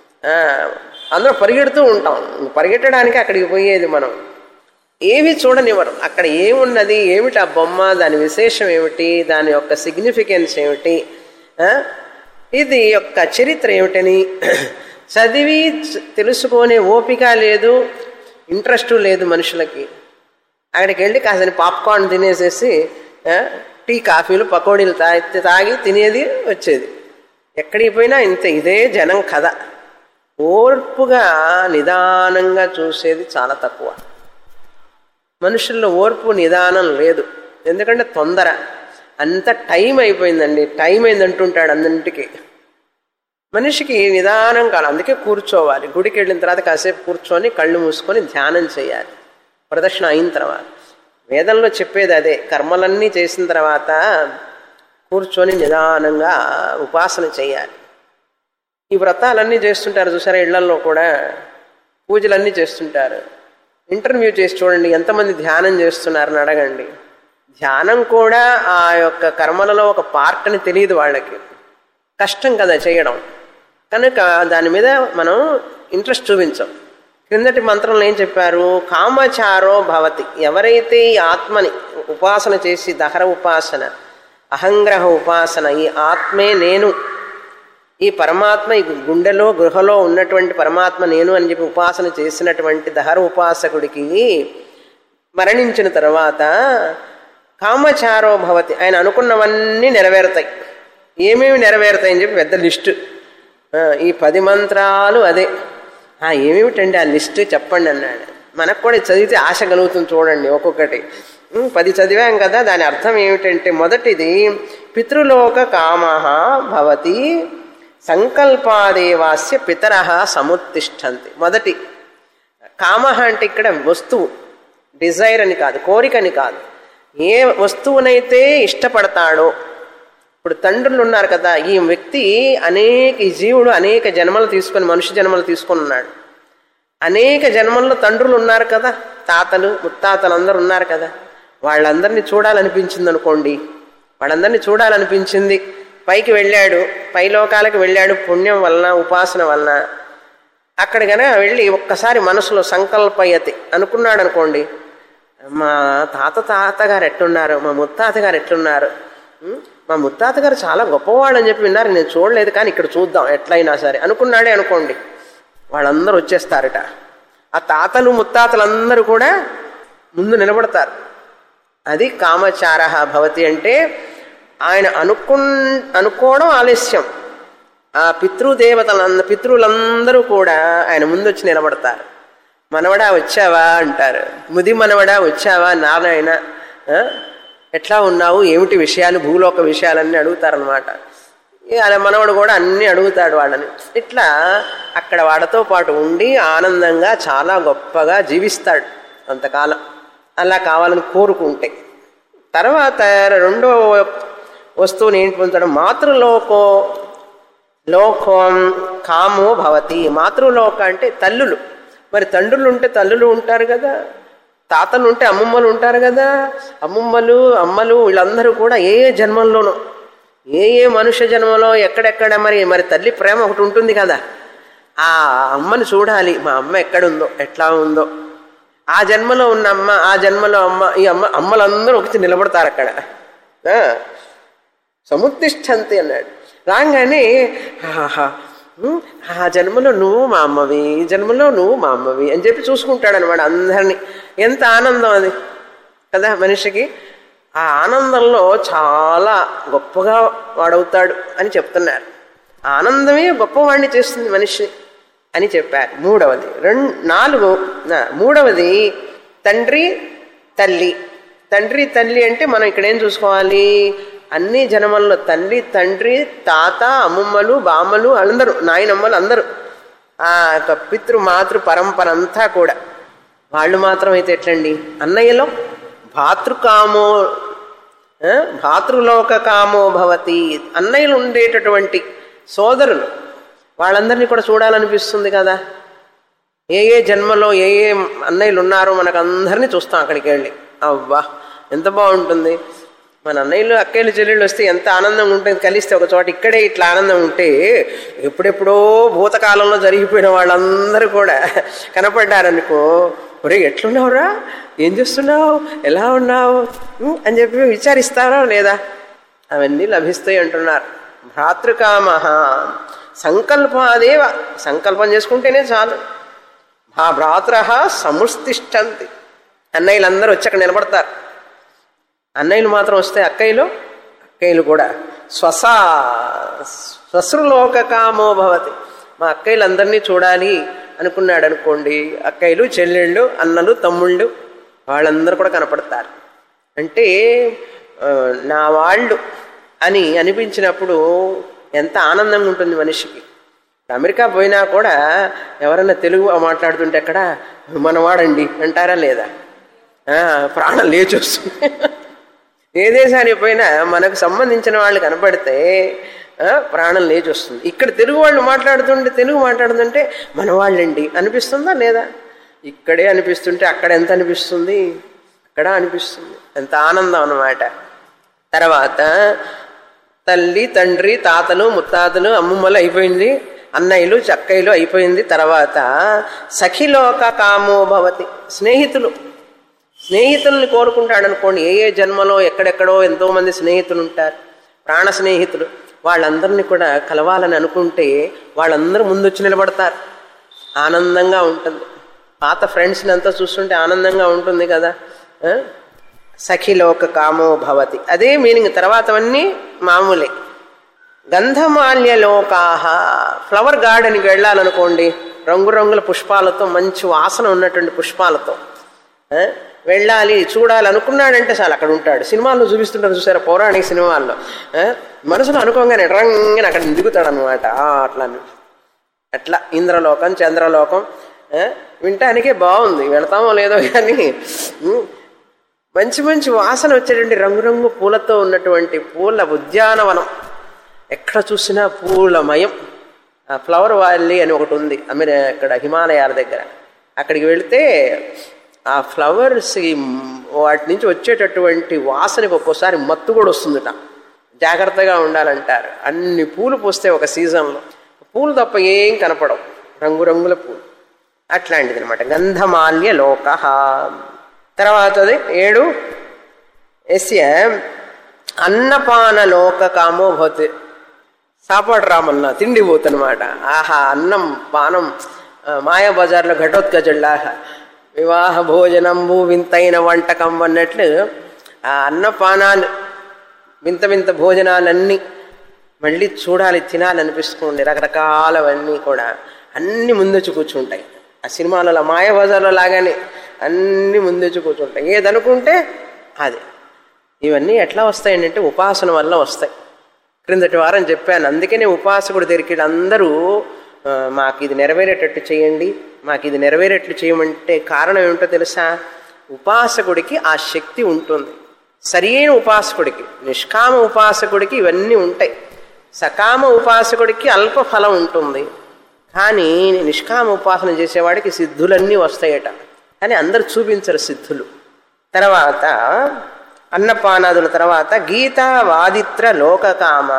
అందరూ పరిగెడుతూ ఉంటాం పరిగెట్టడానికి అక్కడికి పోయేది మనం ఏవి చూడనివ్వరు అక్కడ ఏమున్నది ఏమిటి ఆ బొమ్మ దాని విశేషం ఏమిటి దాని యొక్క సిగ్నిఫికెన్స్ ఏమిటి ఇది యొక్క చరిత్ర ఏమిటని చదివి తెలుసుకునే ఓపిక లేదు ఇంట్రెస్ట్ లేదు మనుషులకి అక్కడికి వెళ్ళి కాసిన పాప్కార్న్ తినేసేసి టీ కాఫీలు పకోడీలు తాగి తాగి తినేది వచ్చేది ఎక్కడికి పోయినా ఇంత ఇదే జనం కథ ఓర్పుగా నిదానంగా చూసేది చాలా తక్కువ మనుషుల్లో ఓర్పు నిదానం లేదు ఎందుకంటే తొందర అంత టైం అయిపోయిందండి టైం అయింది అంటుంటాడు అన్నింటికి మనిషికి నిదానం కాదు అందుకే కూర్చోవాలి గుడికి వెళ్ళిన తర్వాత కాసేపు కూర్చొని కళ్ళు మూసుకొని ధ్యానం చేయాలి ప్రదక్షిణ అయిన తర్వాత వేదంలో చెప్పేది అదే కర్మలన్నీ చేసిన తర్వాత కూర్చొని నిదానంగా ఉపాసన చేయాలి ఈ వ్రతాలన్నీ చేస్తుంటారు చూసారా ఇళ్లలో కూడా పూజలన్నీ చేస్తుంటారు ఇంటర్వ్యూ చేసి చూడండి ఎంతమంది ధ్యానం చేస్తున్నారని అడగండి ధ్యానం కూడా ఆ యొక్క కర్మలలో ఒక పార్ట్ అని తెలియదు వాళ్ళకి కష్టం కదా చేయడం కనుక దాని మీద మనం ఇంట్రెస్ట్ చూపించాం క్రిందటి మంత్రంలో ఏం చెప్పారు కామచారో భవతి ఎవరైతే ఈ ఆత్మని ఉపాసన చేసి దహర ఉపాసన అహంగ్రహ ఉపాసన ఈ ఆత్మే నేను ఈ పరమాత్మ ఈ గుండెలో గృహలో ఉన్నటువంటి పరమాత్మ నేను అని చెప్పి ఉపాసన చేసినటువంటి దహర ఉపాసకుడికి మరణించిన తర్వాత కామచారో భవతి ఆయన అనుకున్నవన్నీ నెరవేరుతాయి ఏమేమి నెరవేరుతాయి అని చెప్పి పెద్ద లిస్టు ఆ, ఈ పది మంత్రాలు అదే ఆ, ఏమేమిటండి ఆ లిస్టు చెప్పండి అన్నాడు మనకు కూడా చదివితే ఆశ కలుగుతుంది చూడండి ఒక్కొక్కటి ఉం, పది చదివాం కదా దాని అర్థం ఏమిటంటే మొదటిది పితృలోక కామ భవతి సంకల్పాదేవాస్య పితర సముత్తిష్టంతి మొదటి కామ అంటే ఇక్కడ వస్తువు డిజైర్ అని కాదు కోరికని కాదు ఏ వస్తువునైతే ఇష్టపడతాడో ఇప్పుడు తండ్రులు ఉన్నారు కదా ఈ వ్యక్తి అనేక ఈ జీవుడు అనేక జన్మలు తీసుకొని మనుష్య జన్మలు తీసుకొని ఉన్నాడు అనేక జన్మల్లో తండ్రులు ఉన్నారు కదా తాతలు ముత్తాతలు అందరు ఉన్నారు కదా వాళ్ళందరినీ చూడాలనిపించింది అనుకోండి వాళ్ళందరినీ చూడాలనిపించింది పైకి వెళ్ళాడు పై లోకాలకు వెళ్ళాడు పుణ్యం వలన ఉపాసన వలన అక్కడ కనుక వెళ్ళి ఒక్కసారి మనసులో సంకల్పయతి అనుకున్నాడు అనుకోండి మా తాత తాతగారు ఎట్లున్నారు మా ముత్తాత గారు ఎట్లున్నారు ఉం? మా ముత్తాత గారు చాలా గొప్పవాడు అని చెప్పి విన్నారు నేను చూడలేదు కానీ ఇక్కడ చూద్దాం ఎట్లయినా సరే అనుకున్నాడే అనుకోండి వాళ్ళందరూ వచ్చేస్తారట ఆ తాతలు ముత్తాతలందరూ కూడా ముందు నిలబడతారు అది కామచార భవతి అంటే ఆయన అనుకు అనుకోవడం ఆలస్యం ఆ పితృదేవతలంద పితృలందరూ కూడా ఆయన ముందు వచ్చి నిలబడతారు మనవడా వచ్చావా అంటారు ముది మనవడా వచ్చావా నారాయణ ఆ? ఎట్లా ఉన్నావు ఏమిటి విషయాలు భూలోక విషయాలన్నీ అడుగుతారనమాట అలా మనవడు కూడా అన్నీ అడుగుతాడు వాళ్ళని ఇట్లా అక్కడ వాళ్ళతో పాటు ఉండి ఆనందంగా చాలా గొప్పగా జీవిస్తాడు అంతకాలం అలా కావాలని కోరుకుంటే తర్వాత రెండో వస్తువుని ఏంటి పొందడం మాతృలోకో లోకం కామో భవతి మాతృలోక అంటే తల్లులు మరి తండ్రులు ఉంటే తల్లులు ఉంటారు కదా తాతలు ఉంటే అమ్మమ్మలు ఉంటారు కదా అమ్మమ్మలు అమ్మలు వీళ్ళందరూ కూడా ఏ ఏ జన్మల్లోనూ ఏ ఏ మనుష్య జన్మలో ఎక్కడెక్కడ మరి మరి తల్లి ప్రేమ ఒకటి ఉంటుంది కదా ఆ అమ్మని చూడాలి మా అమ్మ ఎక్కడుందో ఎట్లా ఉందో ఆ జన్మలో ఉన్న అమ్మ ఆ జన్మలో అమ్మ ఈ అమ్మ అమ్మలందరూ ఒకటి నిలబడతారు అక్కడ ఆ, సముత్తిష్టంతి అన్నాడు రాగానే ఆహా ఉమ్, ఆ జన్మలో నువ్వు మా అమ్మవి ఈ జన్మలో నువ్వు మా అమ్మవి అని చెప్పి చూసుకుంటాడు అనమాట అందరినీ ఎంత ఆనందం అది కదా మనిషికి ఆ ఆనందంలో చాలా గొప్పగా వాడవుతాడు అని చెప్తున్నారు ఆ ఆనందమే గొప్పవాడిని చేస్తుంది మనిషిని అని చెప్పారు మూడవది రెండు నాలుగు నా- మూడవది తండ్రి తల్లి తండ్రి తల్లి అంటే మనం ఇక్కడ ఏం చూసుకోవాలి అన్ని జన్మల్లో తల్లి తండ్రి తాత అమ్మమ్మలు బామ్మలు అందరూ నాయనమ్మలు అందరూ ఆ యొక్క పితృ మాతృ పరంపర అంతా కూడా వాళ్ళు మాత్రం అయితే ఎట్లండి అన్నయ్యలో భాతృకామో ఆ, భాతృలోక కామో భవతి అన్నయ్యలు ఉండేటటువంటి సోదరులు వాళ్ళందరినీ కూడా చూడాలనిపిస్తుంది కదా ఏ ఏ జన్మలో ఏ ఏ అన్నయ్యలు ఉన్నారో మనకు అందరినీ చూస్తాం అక్కడికి వెళ్ళి అవ్వా ఎంత బాగుంటుంది మన అన్నయ్యలు అక్కయ్యలు చెల్లెళ్ళు వస్తే ఎంత ఆనందం ఉంటుంది కలిస్తే ఒక చోట ఇక్కడే ఇట్లా ఆనందం ఉంటే ఎప్పుడెప్పుడో భూతకాలంలో జరిగిపోయిన వాళ్ళందరూ కూడా కనపడ్డారనుకో ఒరే ఎట్లున్నావురా ఏం చేస్తున్నావు ఎలా ఉన్నావు ఉం? అని చెప్పి విచారిస్తారా లేదా అవన్నీ లభిస్తాయి అంటున్నారు భ్రాతృకామ సంకల్పాదేవ సంకల్పం చేసుకుంటేనే చాలు ఆ భ్రాతృ సముష్తిష్టంతి అన్నయ్యలందరూ వచ్చి అక్కడ నిలబడతారు అన్నయ్యలు మాత్రం వస్తే అక్కయ్యలు అక్కయ్యలు కూడా స్వసా శ్వశ్రులోక కామో భవతి మా అక్కయ్యలందరినీ చూడాలి అనుకున్నాడు అనుకోండి అక్కయ్యలు చెల్లెళ్ళు అన్నలు తమ్ముళ్ళు వాళ్ళందరూ కూడా కనపడతారు అంటే ఆ, నా వాళ్ళు అని అనిపించినప్పుడు ఎంత ఆనందంగా ఉంటుంది మనిషికి అమెరికా పోయినా కూడా ఎవరైనా తెలుగు మాట్లాడుతుంటే అక్కడ మనవాడండి అంటారా లేదా ఆ, ప్రాణం లేచి వస్తుంది ఏ దేశానికి పోయినా మనకు సంబంధించిన వాళ్ళు కనపడితే ఆ, ప్రాణం లేచి వస్తుంది ఇక్కడ తెలుగు వాళ్ళు మాట్లాడుతుంటే తెలుగు మాట్లాడుతుంటే మన వాళ్ళండి అనిపిస్తుందా లేదా ఇక్కడే అనిపిస్తుంటే అక్కడ ఎంత అనిపిస్తుంది అక్కడ అనిపిస్తుంది ఎంత ఆనందం అన్నమాట తర్వాత తల్లి తండ్రి తాతలు ముత్తాతలు అమ్మమ్మలు అయిపోయింది అన్నయ్యలు చక్కయ్యలు అయిపోయింది తర్వాత సఖిలోక కామో భవతి స్నేహితులు స్నేహితుల్ని కోరుకుంటాడు అనుకోండి ఏ ఏ జన్మలో ఎక్కడెక్కడో ఎంతో మంది స్నేహితులు ఉంటారు ప్రాణ స్నేహితులు వాళ్ళందరినీ కూడా కలవాలని అనుకుంటే వాళ్ళందరూ ముందొచ్చి నిలబడతారు ఆనందంగా ఉంటుంది పాత ఫ్రెండ్స్ని అంతా చూస్తుంటే ఆనందంగా ఉంటుంది కదా ఆ? సఖిలోక కామో భవతి అదే మీనింగ్ తర్వాతవన్నీ మామూలే గంధమాల్య లోకాహ ఫ్లవర్ గార్డెన్కి వెళ్ళాలనుకోండి రంగురంగుల పుష్పాలతో మంచి వాసన ఉన్నటువంటి పుష్పాలతో ఆ? వెళ్ళాలి చూడాలి అనుకున్నాడంటే చాలు అక్కడ ఉంటాడు సినిమాల్లో చూపిస్తుంటారు చూసారా పౌరాణిక సినిమాల్లో ఆ? మనసులో అనుకోగానే రంగని అక్కడ దిగుతాడు అనమాట అట్లా అని. అట్లా ఇంద్రలోకం చంద్రలోకం ఆ? వినటానికే బాగుంది వెళతామో లేదో కానీ ఉమ్, మంచి మంచి వాసన వచ్చేటువంటి రంగురంగు పూలతో ఉన్నటువంటి పూల ఉద్యానవనం ఎక్కడ చూసినా పూలమయం ఆ ఫ్లవర్ వ్యాలీ అని ఒకటి ఉంది అమెరి ఇక్కడ హిమాలయాల దగ్గర అక్కడికి వెళితే ఆ ఫ్లవర్స్ వాటి నుంచి వచ్చేటటువంటి వాసనకి ఒక్కోసారి మత్తు కూడా వస్తుందట జాగ్రత్తగా ఉండాలంటారు అన్ని పూలు పూస్తే ఒక సీజన్లో పూలు తప్ప ఏం కనపడవు రంగురంగుల పూలు అట్లాంటిది అనమాట గంధమాల్య లోక తర్వాతది ఏడు ఎస్య అన్నపాన లోక కామో భవతి సాపాడు రామన్న తిండి పోతనమాట ఆహా అన్నం పానం ఆ, మాయా బజార్లో ఘటోత్కజుల్లాహ వివాహ భోజనంబు వింతైన వంటకం అన్నట్లు ఆ అన్నపానాలు వింత వింత భోజనాలన్నీ మళ్ళీ చూడాలి తినాలనిపిస్తుంది రకరకాలవన్నీ కూడా అన్ని ముందొచ్చి కూర్చుంటాయి ఆ సినిమాలలో మాయాబజార్లో లాగానే అన్ని ముందొచ్చి కూర్చుంటాయి ఏదనుకుంటే అది ఇవన్నీ ఎట్లా వస్తాయంటే ఉపాసన వల్ల వస్తాయి క్రిందటి వారం చెప్పాను అందుకనే ఉపాసకుడు దగ్గరికి అందరూ ఆ, మాకు ఇది నెరవేరేటట్టు చేయండి మాకు ఇది నెరవేరేట్లు చేయమంటే కారణం ఏమిటో తెలుసా ఉపాసకుడికి ఆ శక్తి ఉంటుంది సరియైన ఉపాసకుడికి నిష్కామ ఉపాసకుడికి ఇవన్నీ ఉంటాయి సకామ ఉపాసకుడికి అల్ప ఫలం ఉంటుంది కానీ నిష్కామ ఉపాసన చేసేవాడికి సిద్ధులన్నీ వస్తాయట కానీ అందరు చూపించరు సిద్ధులు తర్వాత అన్నపానాదుల తర్వాత గీతా వాదిత్ర లోకకామ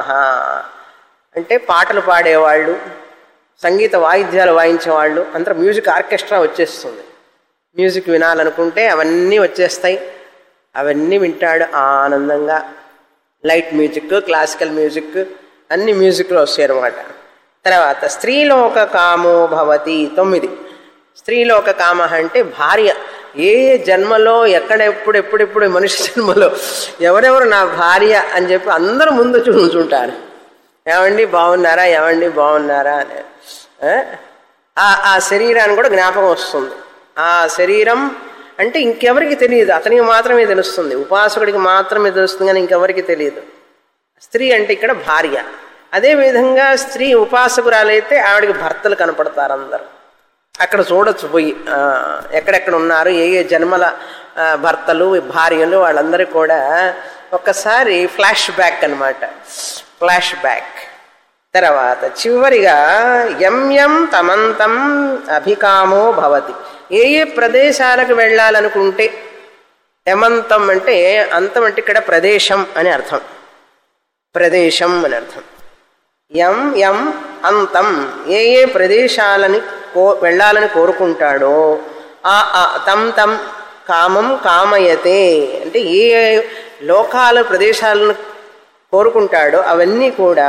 అంటే పాటలు పాడేవాళ్ళు సంగీత వాయిద్యాలు వాయించేవాళ్ళు అందరూ మ్యూజిక్ ఆర్కెస్ట్రా వచ్చేస్తుంది మ్యూజిక్ వినాలనుకుంటే అవన్నీ వచ్చేస్తాయి అవన్నీ వింటాడు ఆనందంగా లైట్ మ్యూజిక్ క్లాసికల్ మ్యూజిక్ అన్ని మ్యూజిక్లో వస్తాయి అనమాట తర్వాత స్త్రీలోక కామో భవతి తొమ్మిది స్త్రీలోక కామ అంటే భార్య ఏ ఏ జన్మలో ఎక్కడ ఎప్పుడు ఎప్పుడెప్పుడు మనిషి జన్మలో ఎవరెవరు నా భార్య అని చెప్పి అందరూ ముందు చూసుంటారు ఏమండి బాగున్నారా ఏమండి బాగున్నారా అని ఆ? ఆ ఆ శరీరాన్ని కూడా జ్ఞాపకం వస్తుంది ఆ శరీరం అంటే ఇంకెవరికి తెలియదు అతనికి మాత్రమే తెలుస్తుంది ఉపాసకుడికి మాత్రమే తెలుస్తుంది కానీ ఇంకెవరికి తెలియదు స్త్రీ అంటే ఇక్కడ భార్య అదే విధంగా స్త్రీ ఉపాసకురాలైతే ఆవిడకి భర్తలు కనపడతారు అందరు అక్కడ చూడొచ్చు పోయి ఆ, ఎక్కడెక్కడ ఉన్నారు ఏ ఏ జన్మల ఆ, భర్తలు భార్యలు వాళ్ళందరూ కూడా ఒక్కసారి ఫ్లాష్ బ్యాక్ అనమాట ఫ్లాష్ బ్యాక్ తర్వాత చివరిగా ఎం ఎం తమంతం అభికామో భవతి ఏ ఏ ప్రదేశాలకు వెళ్ళాలనుకుంటే యమంతం అంటే అంతం అంటే ఇక్కడ ప్రదేశం అని అర్థం ప్రదేశం అని అర్థం యం యం అంతం ఏ ఏ ప్రదేశాలని కో వెళ్ళాలని కోరుకుంటాడో ఆ ఆ తం తం కామం కామయతే అంటే ఏ ఏ లోకాల ప్రదేశాలను కోరుకుంటాడో అవన్నీ కూడా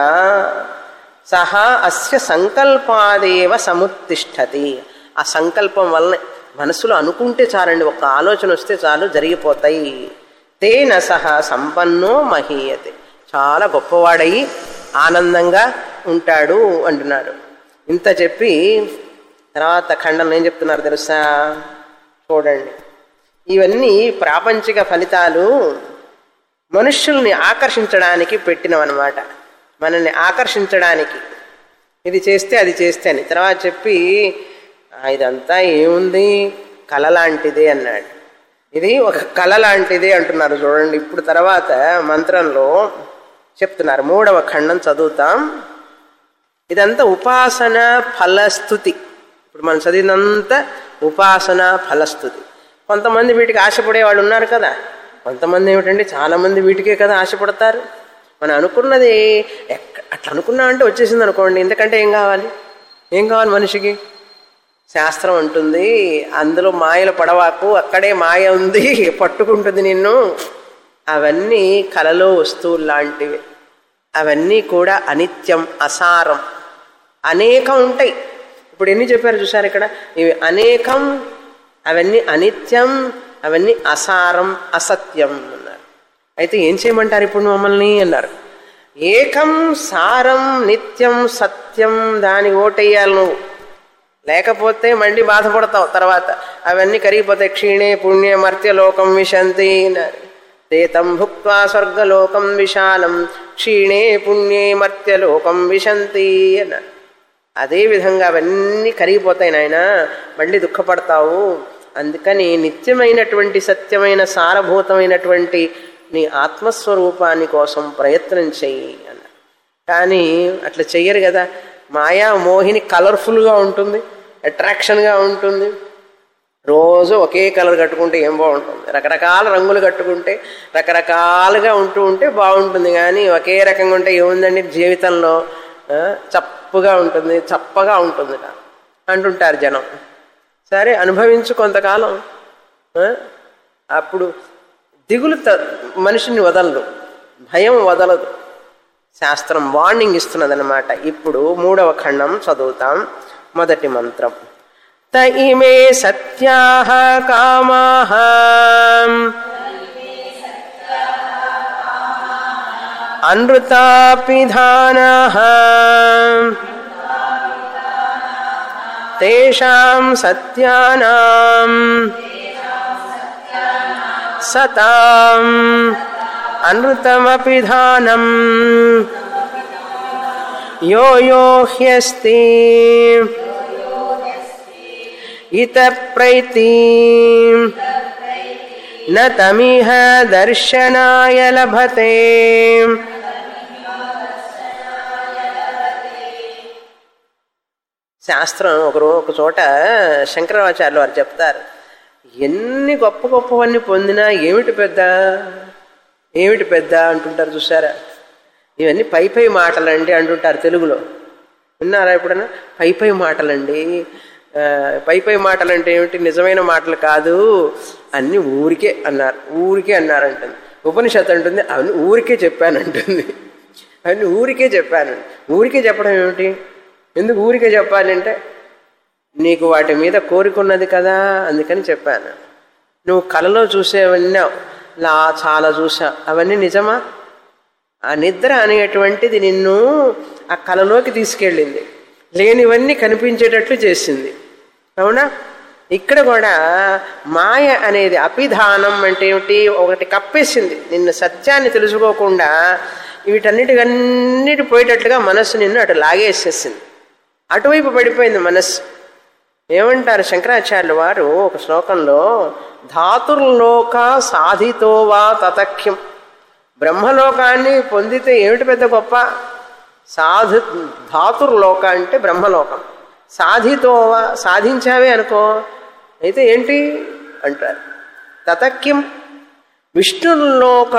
సహా అస్య సంకల్పాదేవ సముత్తిష్టతి ఆ సంకల్పం వలన మనసులో అనుకుంటే చాలండి ఒక ఆలోచన వస్తే చాలు జరిగిపోతాయి తేన సహా సంపన్నో మహీయతే చాలా గొప్పవాడయి ఆనందంగా ఉంటాడు అంటున్నాడు ఇంత చెప్పి తర్వాత ఖండంలో ఏం చెప్తున్నారు తెలుసా చూడండి ఇవన్నీ ప్రాపంచిక ఫలితాలు మనుష్యుల్ని ఆకర్షించడానికి పెట్టినవన్నమాట మనల్ని ఆకర్షించడానికి ఇది చేస్తే అది చేస్తే అని తర్వాత చెప్పి "ఆ, ఇదంతా ఏముంది కళ లాంటిదే అన్నాడు ఇది ఒక కళ లాంటిదే అంటున్నారు చూడండి ఇప్పుడు తర్వాత మంత్రంలో చెప్తున్నారు మూడవ ఖండం చదువుతాం ఇదంతా ఉపాసన ఫలస్థుతి ఇప్పుడు మనం చదివినంత ఉపాసన ఫలస్థుతి కొంతమంది వీటికి ఆశపడే వాళ్ళు ఉన్నారు కదా కొంతమంది ఏమిటంటే చాలామంది వీటికే కదా ఆశపడతారు మనం అనుకున్నది ఎక్క అట్లా అనుకున్నా అంటే వచ్చేసింది అనుకోండి ఎందుకంటే ఏం కావాలి ఏం కావాలి మనిషికి శాస్త్రం అంటుంది అందులో మాయలు పడవాకు అక్కడే మాయ ఉంది పట్టుకుంటుంది నిన్ను అవన్నీ కలలో వస్తువులు లాంటివి అవన్నీ కూడా అనిత్యం అసారం అనేకం ఉంటాయి ఇప్పుడు ఎన్ని చెప్పారు చూసారు ఇక్కడ ఇవి అనేకం అవన్నీ అనిత్యం అవన్నీ అసారం అసత్యం అన్నారు అయితే ఏం చేయమంటారు ఇప్పుడు మమ్మల్ని అన్నారు ఏకం సారం నిత్యం సత్యం దాని ఓటేయాలి నువ్వు లేకపోతే మళ్ళీ బాధపడతావు తర్వాత అవన్నీ కరిగిపోతాయి క్షీణే పుణ్య మర్త్యలోకం విశంతి అన్నారు తేతం భుక్వా స్వర్గలోకం విశాలం క్షీణే పుణ్యే మర్త్యలోకం విశంతి అన్నారు అదేవిధంగా అవన్నీ కరిగిపోతాయి నాయన మళ్ళీ దుఃఖపడతావు అందుకని నిత్యమైనటువంటి సత్యమైన సారభూతమైనటువంటి నీ ఆత్మస్వరూపాన్ని కోసం ప్రయత్నం చెయ్యి అన్నారు కానీ అట్లా చెయ్యరు కదా మాయా మోహిని కలర్ఫుల్గా ఉంటుంది అట్రాక్షన్గా ఉంటుంది రోజు ఒకే కలర్ కట్టుకుంటే ఏం బాగుంటుంది రకరకాల రంగులు కట్టుకుంటే రకరకాలుగా ఉంటూ ఉంటే బాగుంటుంది కానీ ఒకే రకంగా ఉంటే ఏముందండి జీవితంలో ఆ, చప్పుగా ఉంటుంది చప్పగా ఉంటుంది అంటుంటారు జనం సరే అనుభవించు కొంతకాలం ఆ, అప్పుడు దిగులు త మనిషిని వదలదు భయం వదలదు శాస్త్రం వార్నింగ్ ఇస్తున్నదన్నమాట ఇప్పుడు మూడవ ఖండం చదువుతాం మొదటి మంత్రం త ఇమే సత్యా కామా అనృతాపిధానా తేషాం సత్యానాం సతాం అనృతమపిధానం యో యో హ్యస్తి ఇత ప్రైతి న తమిహ దర్శనాయ లభతే శాస్త్రం ఒకరు ఒక చోట శంకరాచార్యులు వారు చెప్తారు ఎన్ని గొప్ప గొప్పవన్నీ పొందినా ఏమిటి పెద్ద ఏమిటి పెద్ద అంటుంటారు చూసారా ఇవన్నీ పై పై మాటలండి అంటుంటారు తెలుగులో విన్నారా ఎప్పుడన్నా పై పై మాటలండి ఆ, పై పై మాటలు అంటే ఏమిటి నిజమైన మాటలు కాదు అన్ని ఊరికే అన్నారు ఊరికే అన్నారంటుంది ఉపనిషత్తు అంటుంది అవన్నీ ఊరికే చెప్పానంటుంది అవన్నీ ఊరికే చెప్పాను ఊరికే చెప్పడం ఏమిటి ఎందుకు ఊరికే చెప్పాలంటే నీకు వాటి మీద కోరికున్నది కదా అందుకని చెప్పాను నువ్వు కలలో చూసేవన్నీ లా చాలా చూసా అవన్నీ నిజమా ఆ నిద్ర అనేటువంటిది నిన్ను ఆ కలలోకి తీసుకెళ్ళింది లేనివన్నీ కనిపించేటట్లు చేసింది అవునా ఇక్కడ కూడా మాయ అనేది అపిధానం అంటే ఏమిటి ఒకటి కప్పేసింది నిన్ను సత్యాన్ని తెలుసుకోకుండా వీటన్నిటికన్నిటి పోయేటట్లుగా మనస్సు నిన్ను అటు లాగేసేసింది అటువైపు పడిపోయింది మనస్సు ఏమంటారు శంకరాచార్యుల వారు ఒక శ్లోకంలో ధాతుర్లోక సాధితో వా తతఖ్యం బ్రహ్మలోకాన్ని పొందితే ఏమిటి పెద్ద గొప్ప సాధు ధాతుర్లోక అంటే బ్రహ్మలోకం సాధితోవా సాధించావే అనుకో అయితే ఏంటి అంటారు తతక్యం విష్ణుల్లోక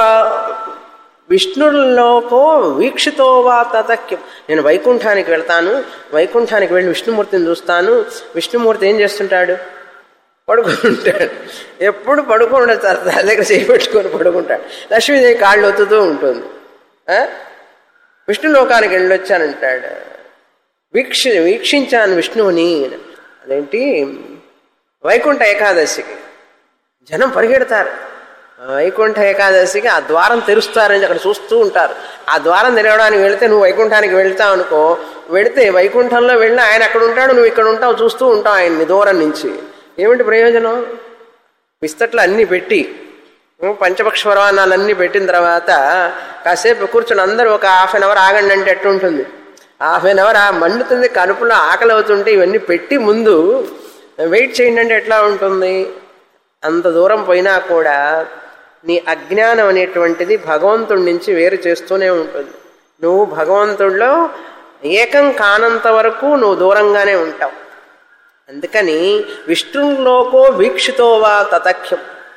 విష్ణుల్లోకో వీక్షితోవా తతక్యం నేను వైకుంఠానికి వెళ్తాను వైకుంఠానికి వెళ్ళి విష్ణుమూర్తిని చూస్తాను విష్ణుమూర్తి ఏం చేస్తుంటాడు పడుకుంటాడు ఎప్పుడు పడుకుంటాడు తన దగ్గర చేపెట్టుకొని పడుకుంటాడు లక్ష్మీదేవి కాళ్ళు ఒత్తుతూ ఉంటుంది ఆ? విష్ణులోకానికి వెళ్ళొచ్చానంటాడు వీక్ష వీక్షించాను విష్ణువుని అదేంటి వైకుంఠ ఏకాదశికి జనం పరిగెడతారు వైకుంఠ ఏకాదశికి ఆ ద్వారం తెరుస్తారని అక్కడ చూస్తూ ఉంటారు ఆ ద్వారం తెరవడానికి వెళితే నువ్వు వైకుంఠానికి వెళ్తావు అనుకో వెళితే వైకుంఠంలో వెళ్ళి ఆయన అక్కడ ఉంటాడు నువ్వు ఇక్కడ ఉంటావు చూస్తూ ఉంటావు ఆయన్ని దూరం నుంచి ఏమిటి ప్రయోజనం విస్తట్లు అన్నీ పెట్టి పంచపక్ష పరమాణాలన్నీ పెట్టిన తర్వాత కాసేపు కూర్చొని అందరూ ఒక హాఫ్ అన్ అవర్ ఆగండి అంటే ఎట్టుంటుంది హాఫ్ అన్ అవర్ ఆ మండుతుంది కడుపులో ఆకలి అవుతుంటే ఇవన్నీ పెట్టి ముందు వెయిట్ చేయండి అంటే ఎట్లా ఉంటుంది అంత దూరం పోయినా కూడా నీ అజ్ఞానం అనేటువంటిది భగవంతుడి నుంచి వేరు చేస్తూనే ఉంటుంది నువ్వు భగవంతుడిలో ఏకం కానంత వరకు నువ్వు దూరంగానే ఉంటావు అందుకని విష్ణులోకో వీక్షితో వా తతఖ్యం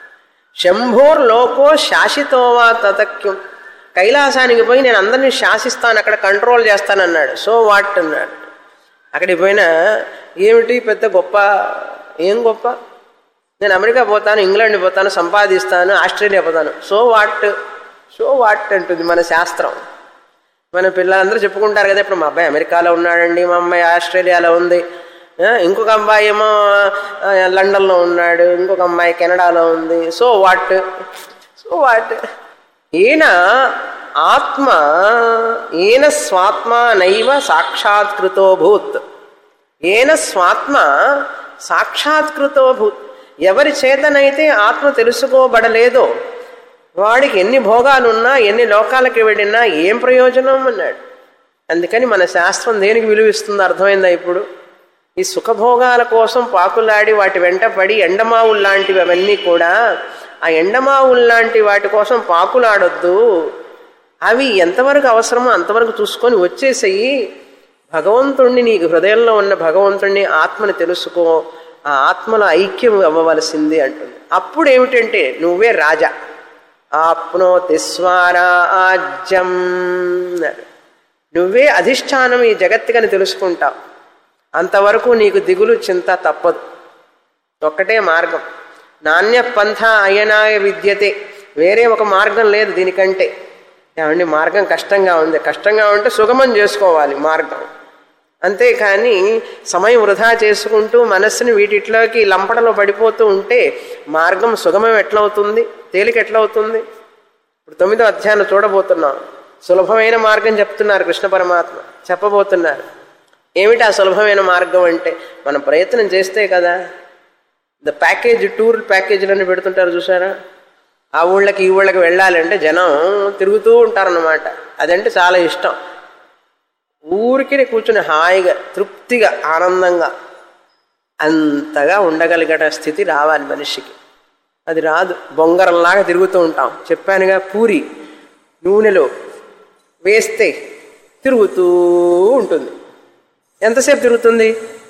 శంభోర్లోకో శాసితో వా తతఖ్యం కైలాసానికి పోయి నేను అందరినీ శాసిస్తాను అక్కడ కంట్రోల్ చేస్తానన్నాడు సో వాట్ అన్నాడు అక్కడికి పోయినా ఏమిటి పెద్ద గొప్ప ఏం గొప్ప నేను అమెరికా పోతాను ఇంగ్లాండ్ పోతాను సంపాదిస్తాను ఆస్ట్రేలియా పోతాను సో వాట్ సో వాట్ అంటుంది మన శాస్త్రం మన పిల్లలందరూ చెప్పుకుంటారు కదా ఇప్పుడు మా అబ్బాయి అమెరికాలో ఉన్నాడండి మా అమ్మాయి ఆస్ట్రేలియాలో ఉంది ఆ, ఇంకొక అబ్బాయి ఏమో ఆ, లండన్లో ఉన్నాడు ఇంకొక అమ్మాయి కెనడాలో ఉంది సో వాట్ సో వాట్ ఈయన ఆత్మ ఈయన స్వాత్మ నైవ సాక్షాత్కృతో భూత్ ఏన స్వాత్మ సాక్షాత్కృతో భూత్ ఎవరి చేతనైతే ఆత్మ తెలుసుకోబడలేదో వాడికి ఎన్ని భోగాలున్నా ఎన్ని లోకాలకి వెళ్ళినా ఏం ప్రయోజనం అన్నాడు అందుకని మన శాస్త్రం దేనికి విలువిస్తుందో అర్థమైందా ఇప్పుడు ఈ సుఖభోగాల కోసం పాకులాడి వాటి వెంట పడి ఎండమావులు లాంటివి అవన్నీ కూడా ఆ ఎండమావులు లాంటి వాటి కోసం పాకులాడొద్దు అవి ఎంతవరకు అవసరమో అంతవరకు చూసుకొని వచ్చేసేయి భగవంతుణ్ణి నీకు హృదయంలో ఉన్న భగవంతుణ్ణి ఆత్మని తెలుసుకో ఆ ఆత్మలో ఐక్యం అవ్వవలసింది అంటుంది అప్పుడు ఏమిటంటే నువ్వే రాజా ఆప్నోతి స్వరాజ్యం అన్నాడు. నువ్వే అధిష్టానం ఈ జగత్తుకని తెలుసుకుంటావు అంతవరకు నీకు దిగులు చింత తప్పదు ఒక్కటే మార్గం నాణ్య పంథ అయనాయ విద్యతే వేరే ఒక మార్గం లేదు దీనికంటే ఏమండి మార్గం కష్టంగా ఉంది కష్టంగా ఉంటే సుగమం చేసుకోవాలి మార్గం అంతేకాని సమయం వృధా చేసుకుంటూ మనస్సుని వీటిట్లోకి లంపడలో పడిపోతూ ఉంటే మార్గం సుగమం ఎట్లవుతుంది తేలిక ఎట్లవుతుంది ఇప్పుడు తొమ్మిదో అధ్యాయం చూడబోతున్నాం సులభమైన మార్గం చెప్తున్నారు కృష్ణ పరమాత్మ చెప్పబోతున్నారు ఏమిటి ఆ సులభమైన మార్గం అంటే మనం ప్రయత్నం చేస్తే కదా ద ప్యాకేజ్ టూర్ ప్యాకేజీలని పెడుతుంటారు చూసారా ఆ ఊళ్ళకి ఈ ఊళ్ళకి వెళ్ళాలంటే జనం తిరుగుతూ ఉంటారన్నమాట అదంటే చాలా ఇష్టం ఊరికి కూర్చుని హాయిగా తృప్తిగా ఆనందంగా అంతగా ఉండగలిగే స్థితి రావాలి మనిషికి అది రాదు బొంగరంలాగా తిరుగుతూ ఉంటాం చెప్పానుగా పూరి నూనెలో వేస్తే తిరుగుతూ ఉంటుంది ఎంతసేపు తిరుగుతుంది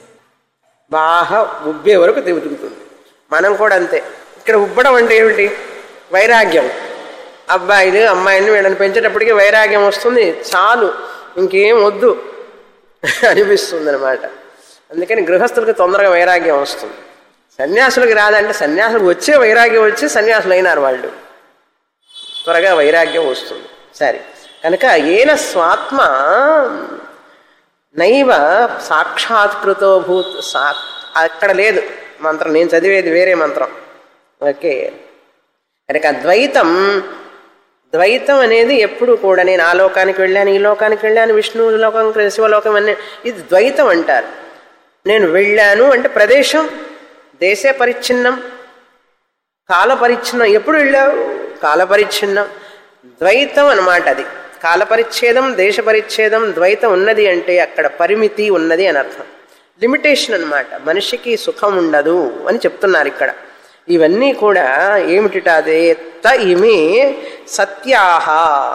బాగా ఉబ్బే వరకు తిరుగుతుంది మనం కూడా అంతే ఇక్కడ ఉబ్బడం అంటే ఏమిటి వైరాగ్యం అబ్బాయిలు అమ్మాయిని వీళ్ళని పెంచేటప్పటికి వైరాగ్యం వస్తుంది చాలు ఇంకేం వద్దు అనిపిస్తుంది అనమాట అందుకని గృహస్థులకు తొందరగా వైరాగ్యం వస్తుంది సన్యాసులకు రాదంటే సన్యాసులకు వచ్చే వైరాగ్యం వచ్చి సన్యాసులు అయినారు వాళ్ళు త్వరగా వైరాగ్యం వస్తుంది సరే కనుక ఏన స్వాత్మ నైవ సాక్షాత్కృతో భూత్ సా అక్కడ లేదు మంత్రం నేను చదివేది వేరే మంత్రం ఓకే కనుక ద్వైతం ద్వైతం అనేది ఎప్పుడు కూడా నేను ఆ లోకానికి వెళ్ళాను ఈ లోకానికి వెళ్ళాను విష్ణు లోకం శివలోకం అనే ఇది ద్వైతం అంటారు నేను వెళ్ళాను అంటే ప్రదేశం దేశే పరిచ్ఛిన్నం కాల పరిచ్ఛిన్నం ఎప్పుడు వెళ్ళావు కాల పరిచ్ఛిన్నం ద్వైతం అన్నమాట అది కాల పరిచ్ఛేదం దేశ పరిచ్ఛేదం ద్వైతం ఉన్నది అంటే అక్కడ పరిమితి ఉన్నది అని అర్థం లిమిటేషన్ అన్నమాట మనిషికి సుఖం ఉండదు అని చెప్తున్నారు ఇక్కడ ఇవన్నీ కూడా ఏమిటిట అదే త ఇమి సత్యాహ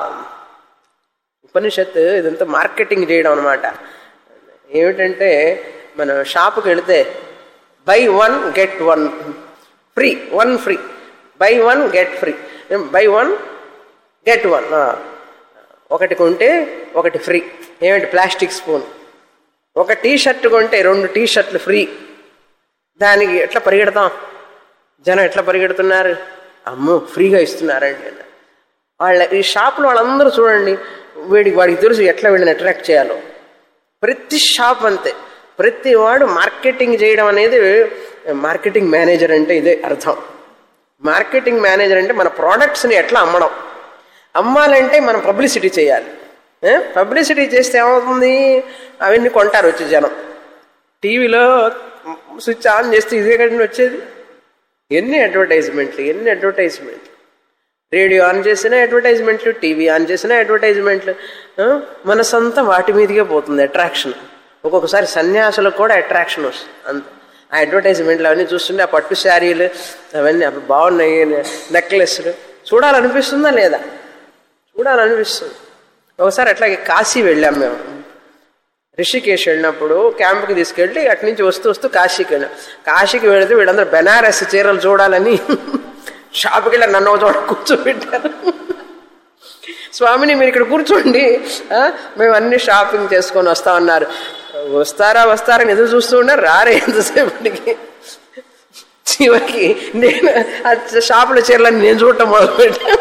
ఉపనిషత్ ఇదంతా మార్కెటింగ్ చేయడం అనమాట ఏమిటంటే మనం షాపుకి వెళితే buy one get one free one free buy one get free buy one get one ఒకటి కొంటే ఒకటి ఫ్రీ ఏమిటి ప్లాస్టిక్ స్పూన్ ఒక టీ షర్ట్ కొంటే రెండు టీ షర్ట్లు ఫ్రీ దానికి ఎట్లా పరిగెడతాం జనం ఎట్లా పరిగెడుతున్నారు అమ్మో ఫ్రీగా ఇస్తున్నారండి అన్న వాళ్ళ ఈ షాపులో వాళ్ళందరూ చూడండి వీడికి వాడికి తెలుసు ఎట్లా వీళ్ళని అట్రాక్ట్ చేయాలో ప్రతి షాప్ అంతే ప్రతి వాడు మార్కెటింగ్ చేయడం అనేది మార్కెటింగ్ మేనేజర్ అంటే ఇదే అర్థం మార్కెటింగ్ మేనేజర్ అంటే మన ప్రోడక్ట్స్ని ఎట్లా అమ్మడం అమ్మాలంటే మనం పబ్లిసిటీ చేయాలి పబ్లిసిటీ చేస్తే ఏమవుతుంది అవన్నీ కొంటారు వచ్చి జనం టీవీలో స్విచ్ ఆన్ చేస్తే ఇదే కదండి వచ్చేది ఎన్ని అడ్వర్టైజ్మెంట్లు ఎన్ని అడ్వర్టైజ్మెంట్లు రేడియో ఆన్ చేసినా అడ్వర్టైజ్మెంట్లు టీవీ ఆన్ చేసినా అడ్వర్టైజ్మెంట్లు ఆ, మనసంతా వాటి మీదకే పోతుంది అట్రాక్షన్ ఒక్కొక్కసారి సన్యాసులకు కూడా అట్రాక్షన్ వస్తుంది అంత ఆ అడ్వర్టైజ్మెంట్లు అవన్నీ చూస్తుంటే ఆ పట్టు శారీలు అవన్నీ అవి బాగున్నాయి నెక్లెస్లు చూడాలనిపిస్తుందా లేదా చూడాలనిపిస్తుంది ఒకసారి అట్లాగే కాశీ వెళ్ళాం మేము రిషికేశ్ వెళ్ళినప్పుడు క్యాంప్కి తీసుకెళ్ళి అటు నుంచి వస్తూ వస్తూ కాశీకి వెళ్ళాం కాశీకి వెళితే వీళ్ళందరూ బెనారస్ చీరలు చూడాలని షాప్కి వెళ్ళి నన్ను ఒక చోట కూర్చోబెట్టారు స్వామిని మీరు ఇక్కడ కూర్చోండి ఆ, మేము అన్ని షాపింగ్ చేసుకొని వస్తామన్నారు వస్తారా వస్తారని ఎదురు చూస్తూ ఉన్నారు రారే ఎంతసేపటికి చివరికి నేను ఆ షాపుల చీరలని నేను చూడటం మొదలుపెట్టాను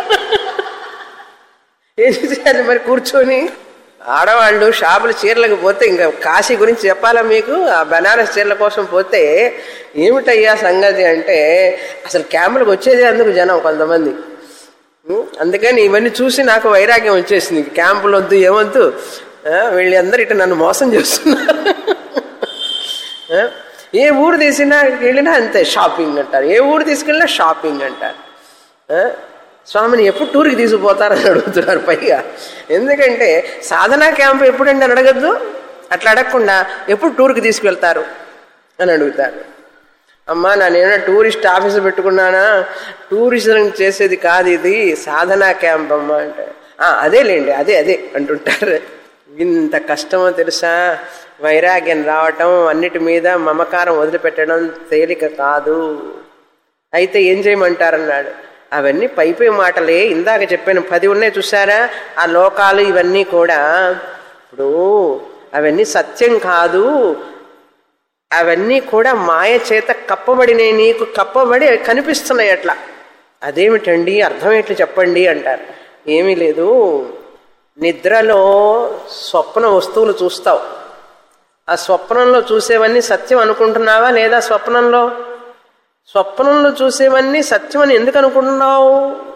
ఏం చేయాలి మరి కూర్చొని ఆడవాళ్ళు షాపుల చీరలకు పోతే ఇంకా కాశీ గురించి చెప్పాలా మీకు ఆ బనారస్ చీరల కోసం పోతే ఏమిటయ్యా సంగతి అంటే అసలు క్యాంపులకు వచ్చేదే అందుకు జనం కొంతమంది ఉం? అందుకని ఇవన్నీ చూసి నాకు వైరాగ్యం వచ్చేసింది క్యాంపులు వద్దు ఏమొద్దు ఆ, వీళ్ళందరూ ఇటు నన్ను మోసం చేస్తున్నారు ఆ, ఏ ఊరు తీసినా వెళ్ళినా అంతే షాపింగ్ అంటారు ఏ ఊరు తీసుకెళ్ళినా షాపింగ్ అంటారు ఆ, స్వామిని ఎప్పుడు టూర్కి తీసుకుపోతారని అడుగుతున్నారు పైగా ఎందుకంటే సాధనా క్యాంప్ ఎప్పుడండి అని అడగద్దు అట్లా అడగకుండా ఎప్పుడు టూర్కి తీసుకువెళ్తారు అని అడుగుతారు అమ్మా నేనేమైనా టూరిస్ట్ ఆఫీస్ పెట్టుకున్నానా టూరిజం చేసేది కాదు ఇది సాధనా క్యాంప్ అమ్మా అంటే "ఆ, అదేలేండి అదే అదే అంటుంటారు ఇంత కష్టమో తెలుసా వైరాగ్యం రావటం అన్నిటి మీద మమకారం వదిలిపెట్టడం తేలిక కాదు అయితే ఏం చేయమంటారన్నాడు అవన్నీ పైపై మాటలే ఇందాక చెప్పాను పది ఉన్నాయి చూసారా ఆ లోకాలు ఇవన్నీ కూడా ఇప్పుడు అవన్నీ సత్యం కాదు అవన్నీ కూడా మాయ చేత కప్పబడినాయి నీకు కప్పబడి అవి కనిపిస్తున్నాయి అట్లా అదేమిటండి అర్థం ఎట్లా చెప్పండి అంటారు ఏమీ లేదు నిద్రలో స్వప్న వస్తువులు చూస్తావు ఆ స్వప్నంలో చూసేవన్నీ సత్యం అనుకుంటున్నావా లేదా స్వప్నంలో స్వప్నంలో చూసేవన్నీ సత్యం అని ఎందుకు అనుకుంటున్నావు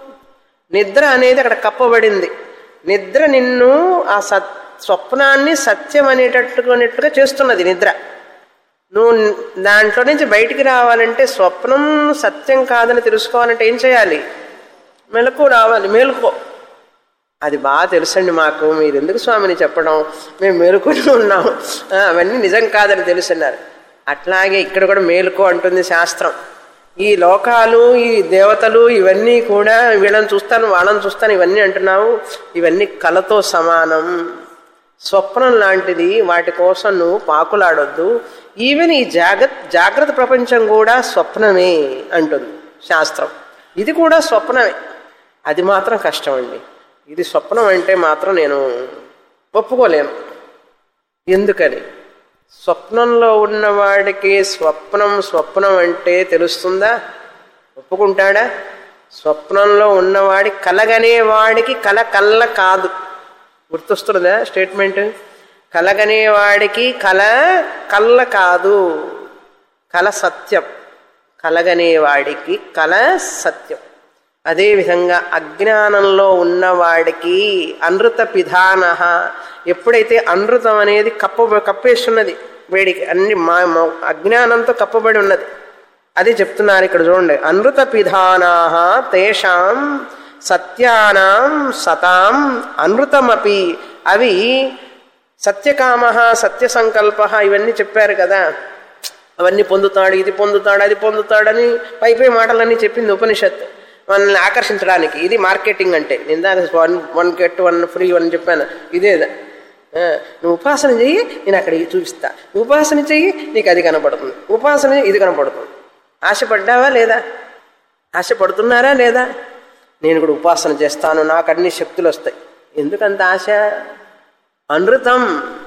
నిద్ర అనేది అక్కడ కప్పబడింది నిద్ర నిన్ను ఆ సత్ స్వప్నాన్ని సత్యం అనేటట్టుకునేట్టుగా చేస్తున్నది నిద్ర నువ్వు దాంట్లో నుంచి బయటికి రావాలంటే స్వప్నం సత్యం కాదని తెలుసుకోవాలంటే ఏం చేయాలి మెలకు రావాలి మేలుకో అది బాగా తెలుసండి మాకు మీరు ఎందుకు స్వామిని చెప్పడం మేము మేలుకొని ఉన్నాం ఆ, అవన్నీ నిజం కాదని తెలుసున్నారు అట్లాగే ఇక్కడ కూడా మేలుకో అంటుంది శాస్త్రం ఈ లోకాలు ఈ దేవతలు ఇవన్నీ కూడా వీళ్ళని చూస్తాను వాళ్ళని చూస్తాను ఇవన్నీ అంటున్నావు ఇవన్నీ కళతో సమానం స్వప్నం లాంటిది వాటి కోసం నువ్వు పాకులాడొద్దు ఈవెన్ ఈ జాగ్రత్త జాగ్రత్త ప్రపంచం కూడా స్వప్నమే అంటుంది శాస్త్రం ఇది కూడా స్వప్నమే అది మాత్రం కష్టం అండి ఇది స్వప్నం అంటే మాత్రం నేను ఒప్పుకోలేను ఎందుకని స్వప్నంలో ఉన్నవాడికి స్వప్నం స్వప్నం అంటే తెలుస్తుందా ఒప్పుకుంటాడా స్వప్నంలో ఉన్నవాడి కలగనేవాడికి కల కళ్ళ కాదు గుర్తొస్తున్నదా స్టేట్మెంట్ కలగనేవాడికి కల కళ్ళ కాదు కల సత్యం కలగనేవాడికి కల సత్యం అదేవిధంగా అజ్ఞానంలో ఉన్నవాడికి అనృత పిధాన ఎప్పుడైతే అనృతం అనేది కప్ప కప్పేస్తున్నది వేడికి అన్ని మా మా- అజ్ఞానంతో కప్పబడి ఉన్నది అది చెప్తున్నారు ఇక్కడ చూడండి అనృత పిధానా తేషాం సత్యానాం సతాం అనృతమపి అవి సత్యకామ సత్య సంకల్ప ఇవన్నీ చెప్పారు కదా అవన్నీ పొందుతాడు ఇది పొందుతాడు అది పొందుతాడని పైపై మాటలన్నీ చెప్పింది ఉపనిషత్ మనల్ని ఆకర్షించడానికి ఇది మార్కెటింగ్ అంటే నిందా one one get one free అని చెప్పాను ఇదే ఆ, నువ్వు ఉపాసన చెయ్యి నేను అక్కడ ఇది చూపిస్తా నువ్వు ఉపాసన చెయ్యి నీకు అది కనపడుతుంది ఉపాసన చెయ్యి, ఇది కనపడుతుంది ఆశపడ్డావా లేదా ఆశపడుతున్నారా లేదా నేను కూడా ఉపాసన చేస్తాను నాకు అన్ని శక్తులు వస్తాయి ఎందుకంత ఆశ అనృతం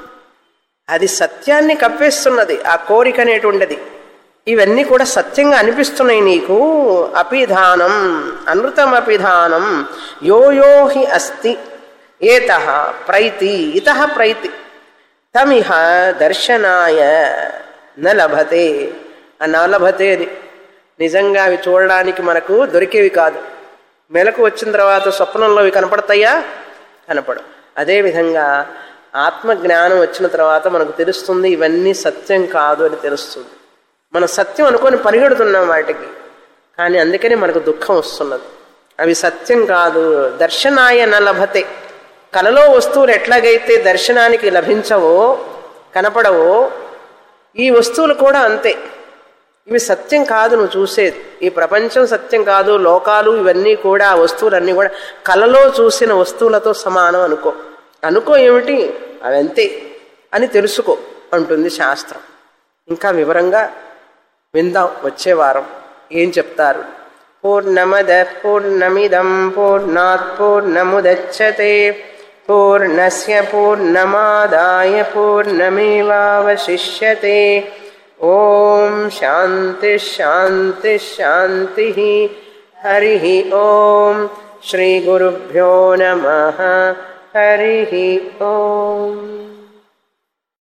అది సత్యాన్ని కప్పేస్తున్నది ఆ కోరిక అనేటువంటిది ఇవన్నీ కూడా సత్యంగా అనిపిస్తున్నాయి నీకు అపిధానం అనృతం అపిధానం యో యో హి అస్తి ఏత ప్రైతి ఇత ప్రైతి తమిహ దర్శనాయ న లభతే ఆ న లభతే అది నిజంగా అవి చూడడానికి మనకు దొరికేవి కాదు మెలకు వచ్చిన తర్వాత స్వప్నంలో అవి కనపడతాయా కనపడు అదేవిధంగా ఆత్మజ్ఞానం వచ్చిన తర్వాత మనకు తెలుస్తుంది ఇవన్నీ సత్యం కాదు అని తెలుస్తుంది మనం సత్యం అనుకొని పరిగెడుతున్నాం వాటికి కానీ అందుకనే మనకు దుఃఖం వస్తున్నది అవి సత్యం కాదు దర్శనాయ న లభతే కలలో వస్తువులు ఎట్లాగైతే దర్శనానికి లభించవో కనపడవో ఈ వస్తువులు కూడా అంతే ఇవి సత్యం కాదు నువ్వు చూసేది ఈ ప్రపంచం సత్యం కాదు లోకాలు ఇవన్నీ కూడా వస్తువులన్నీ కూడా కలలో చూసిన వస్తువులతో సమానం అనుకో అనుకో ఏమిటి అవంతే అని తెలుసుకో అంటుంది శాస్త్రం ఇంకా వివరంగా విందాం వచ్చే వారం ఏం చెప్తారు పూర్ణమద పూర్ణమిదం పూర్ణాత్ పూర్ణముదచ్చతే పూర్ణస్య పూర్ణమాదాయ పూర్ణమేవావశిష్యతే ఓం శాంతి శాంతి శాంతి హరి ఓం శ్రీ గురుభ్యో నమ హరి ఓం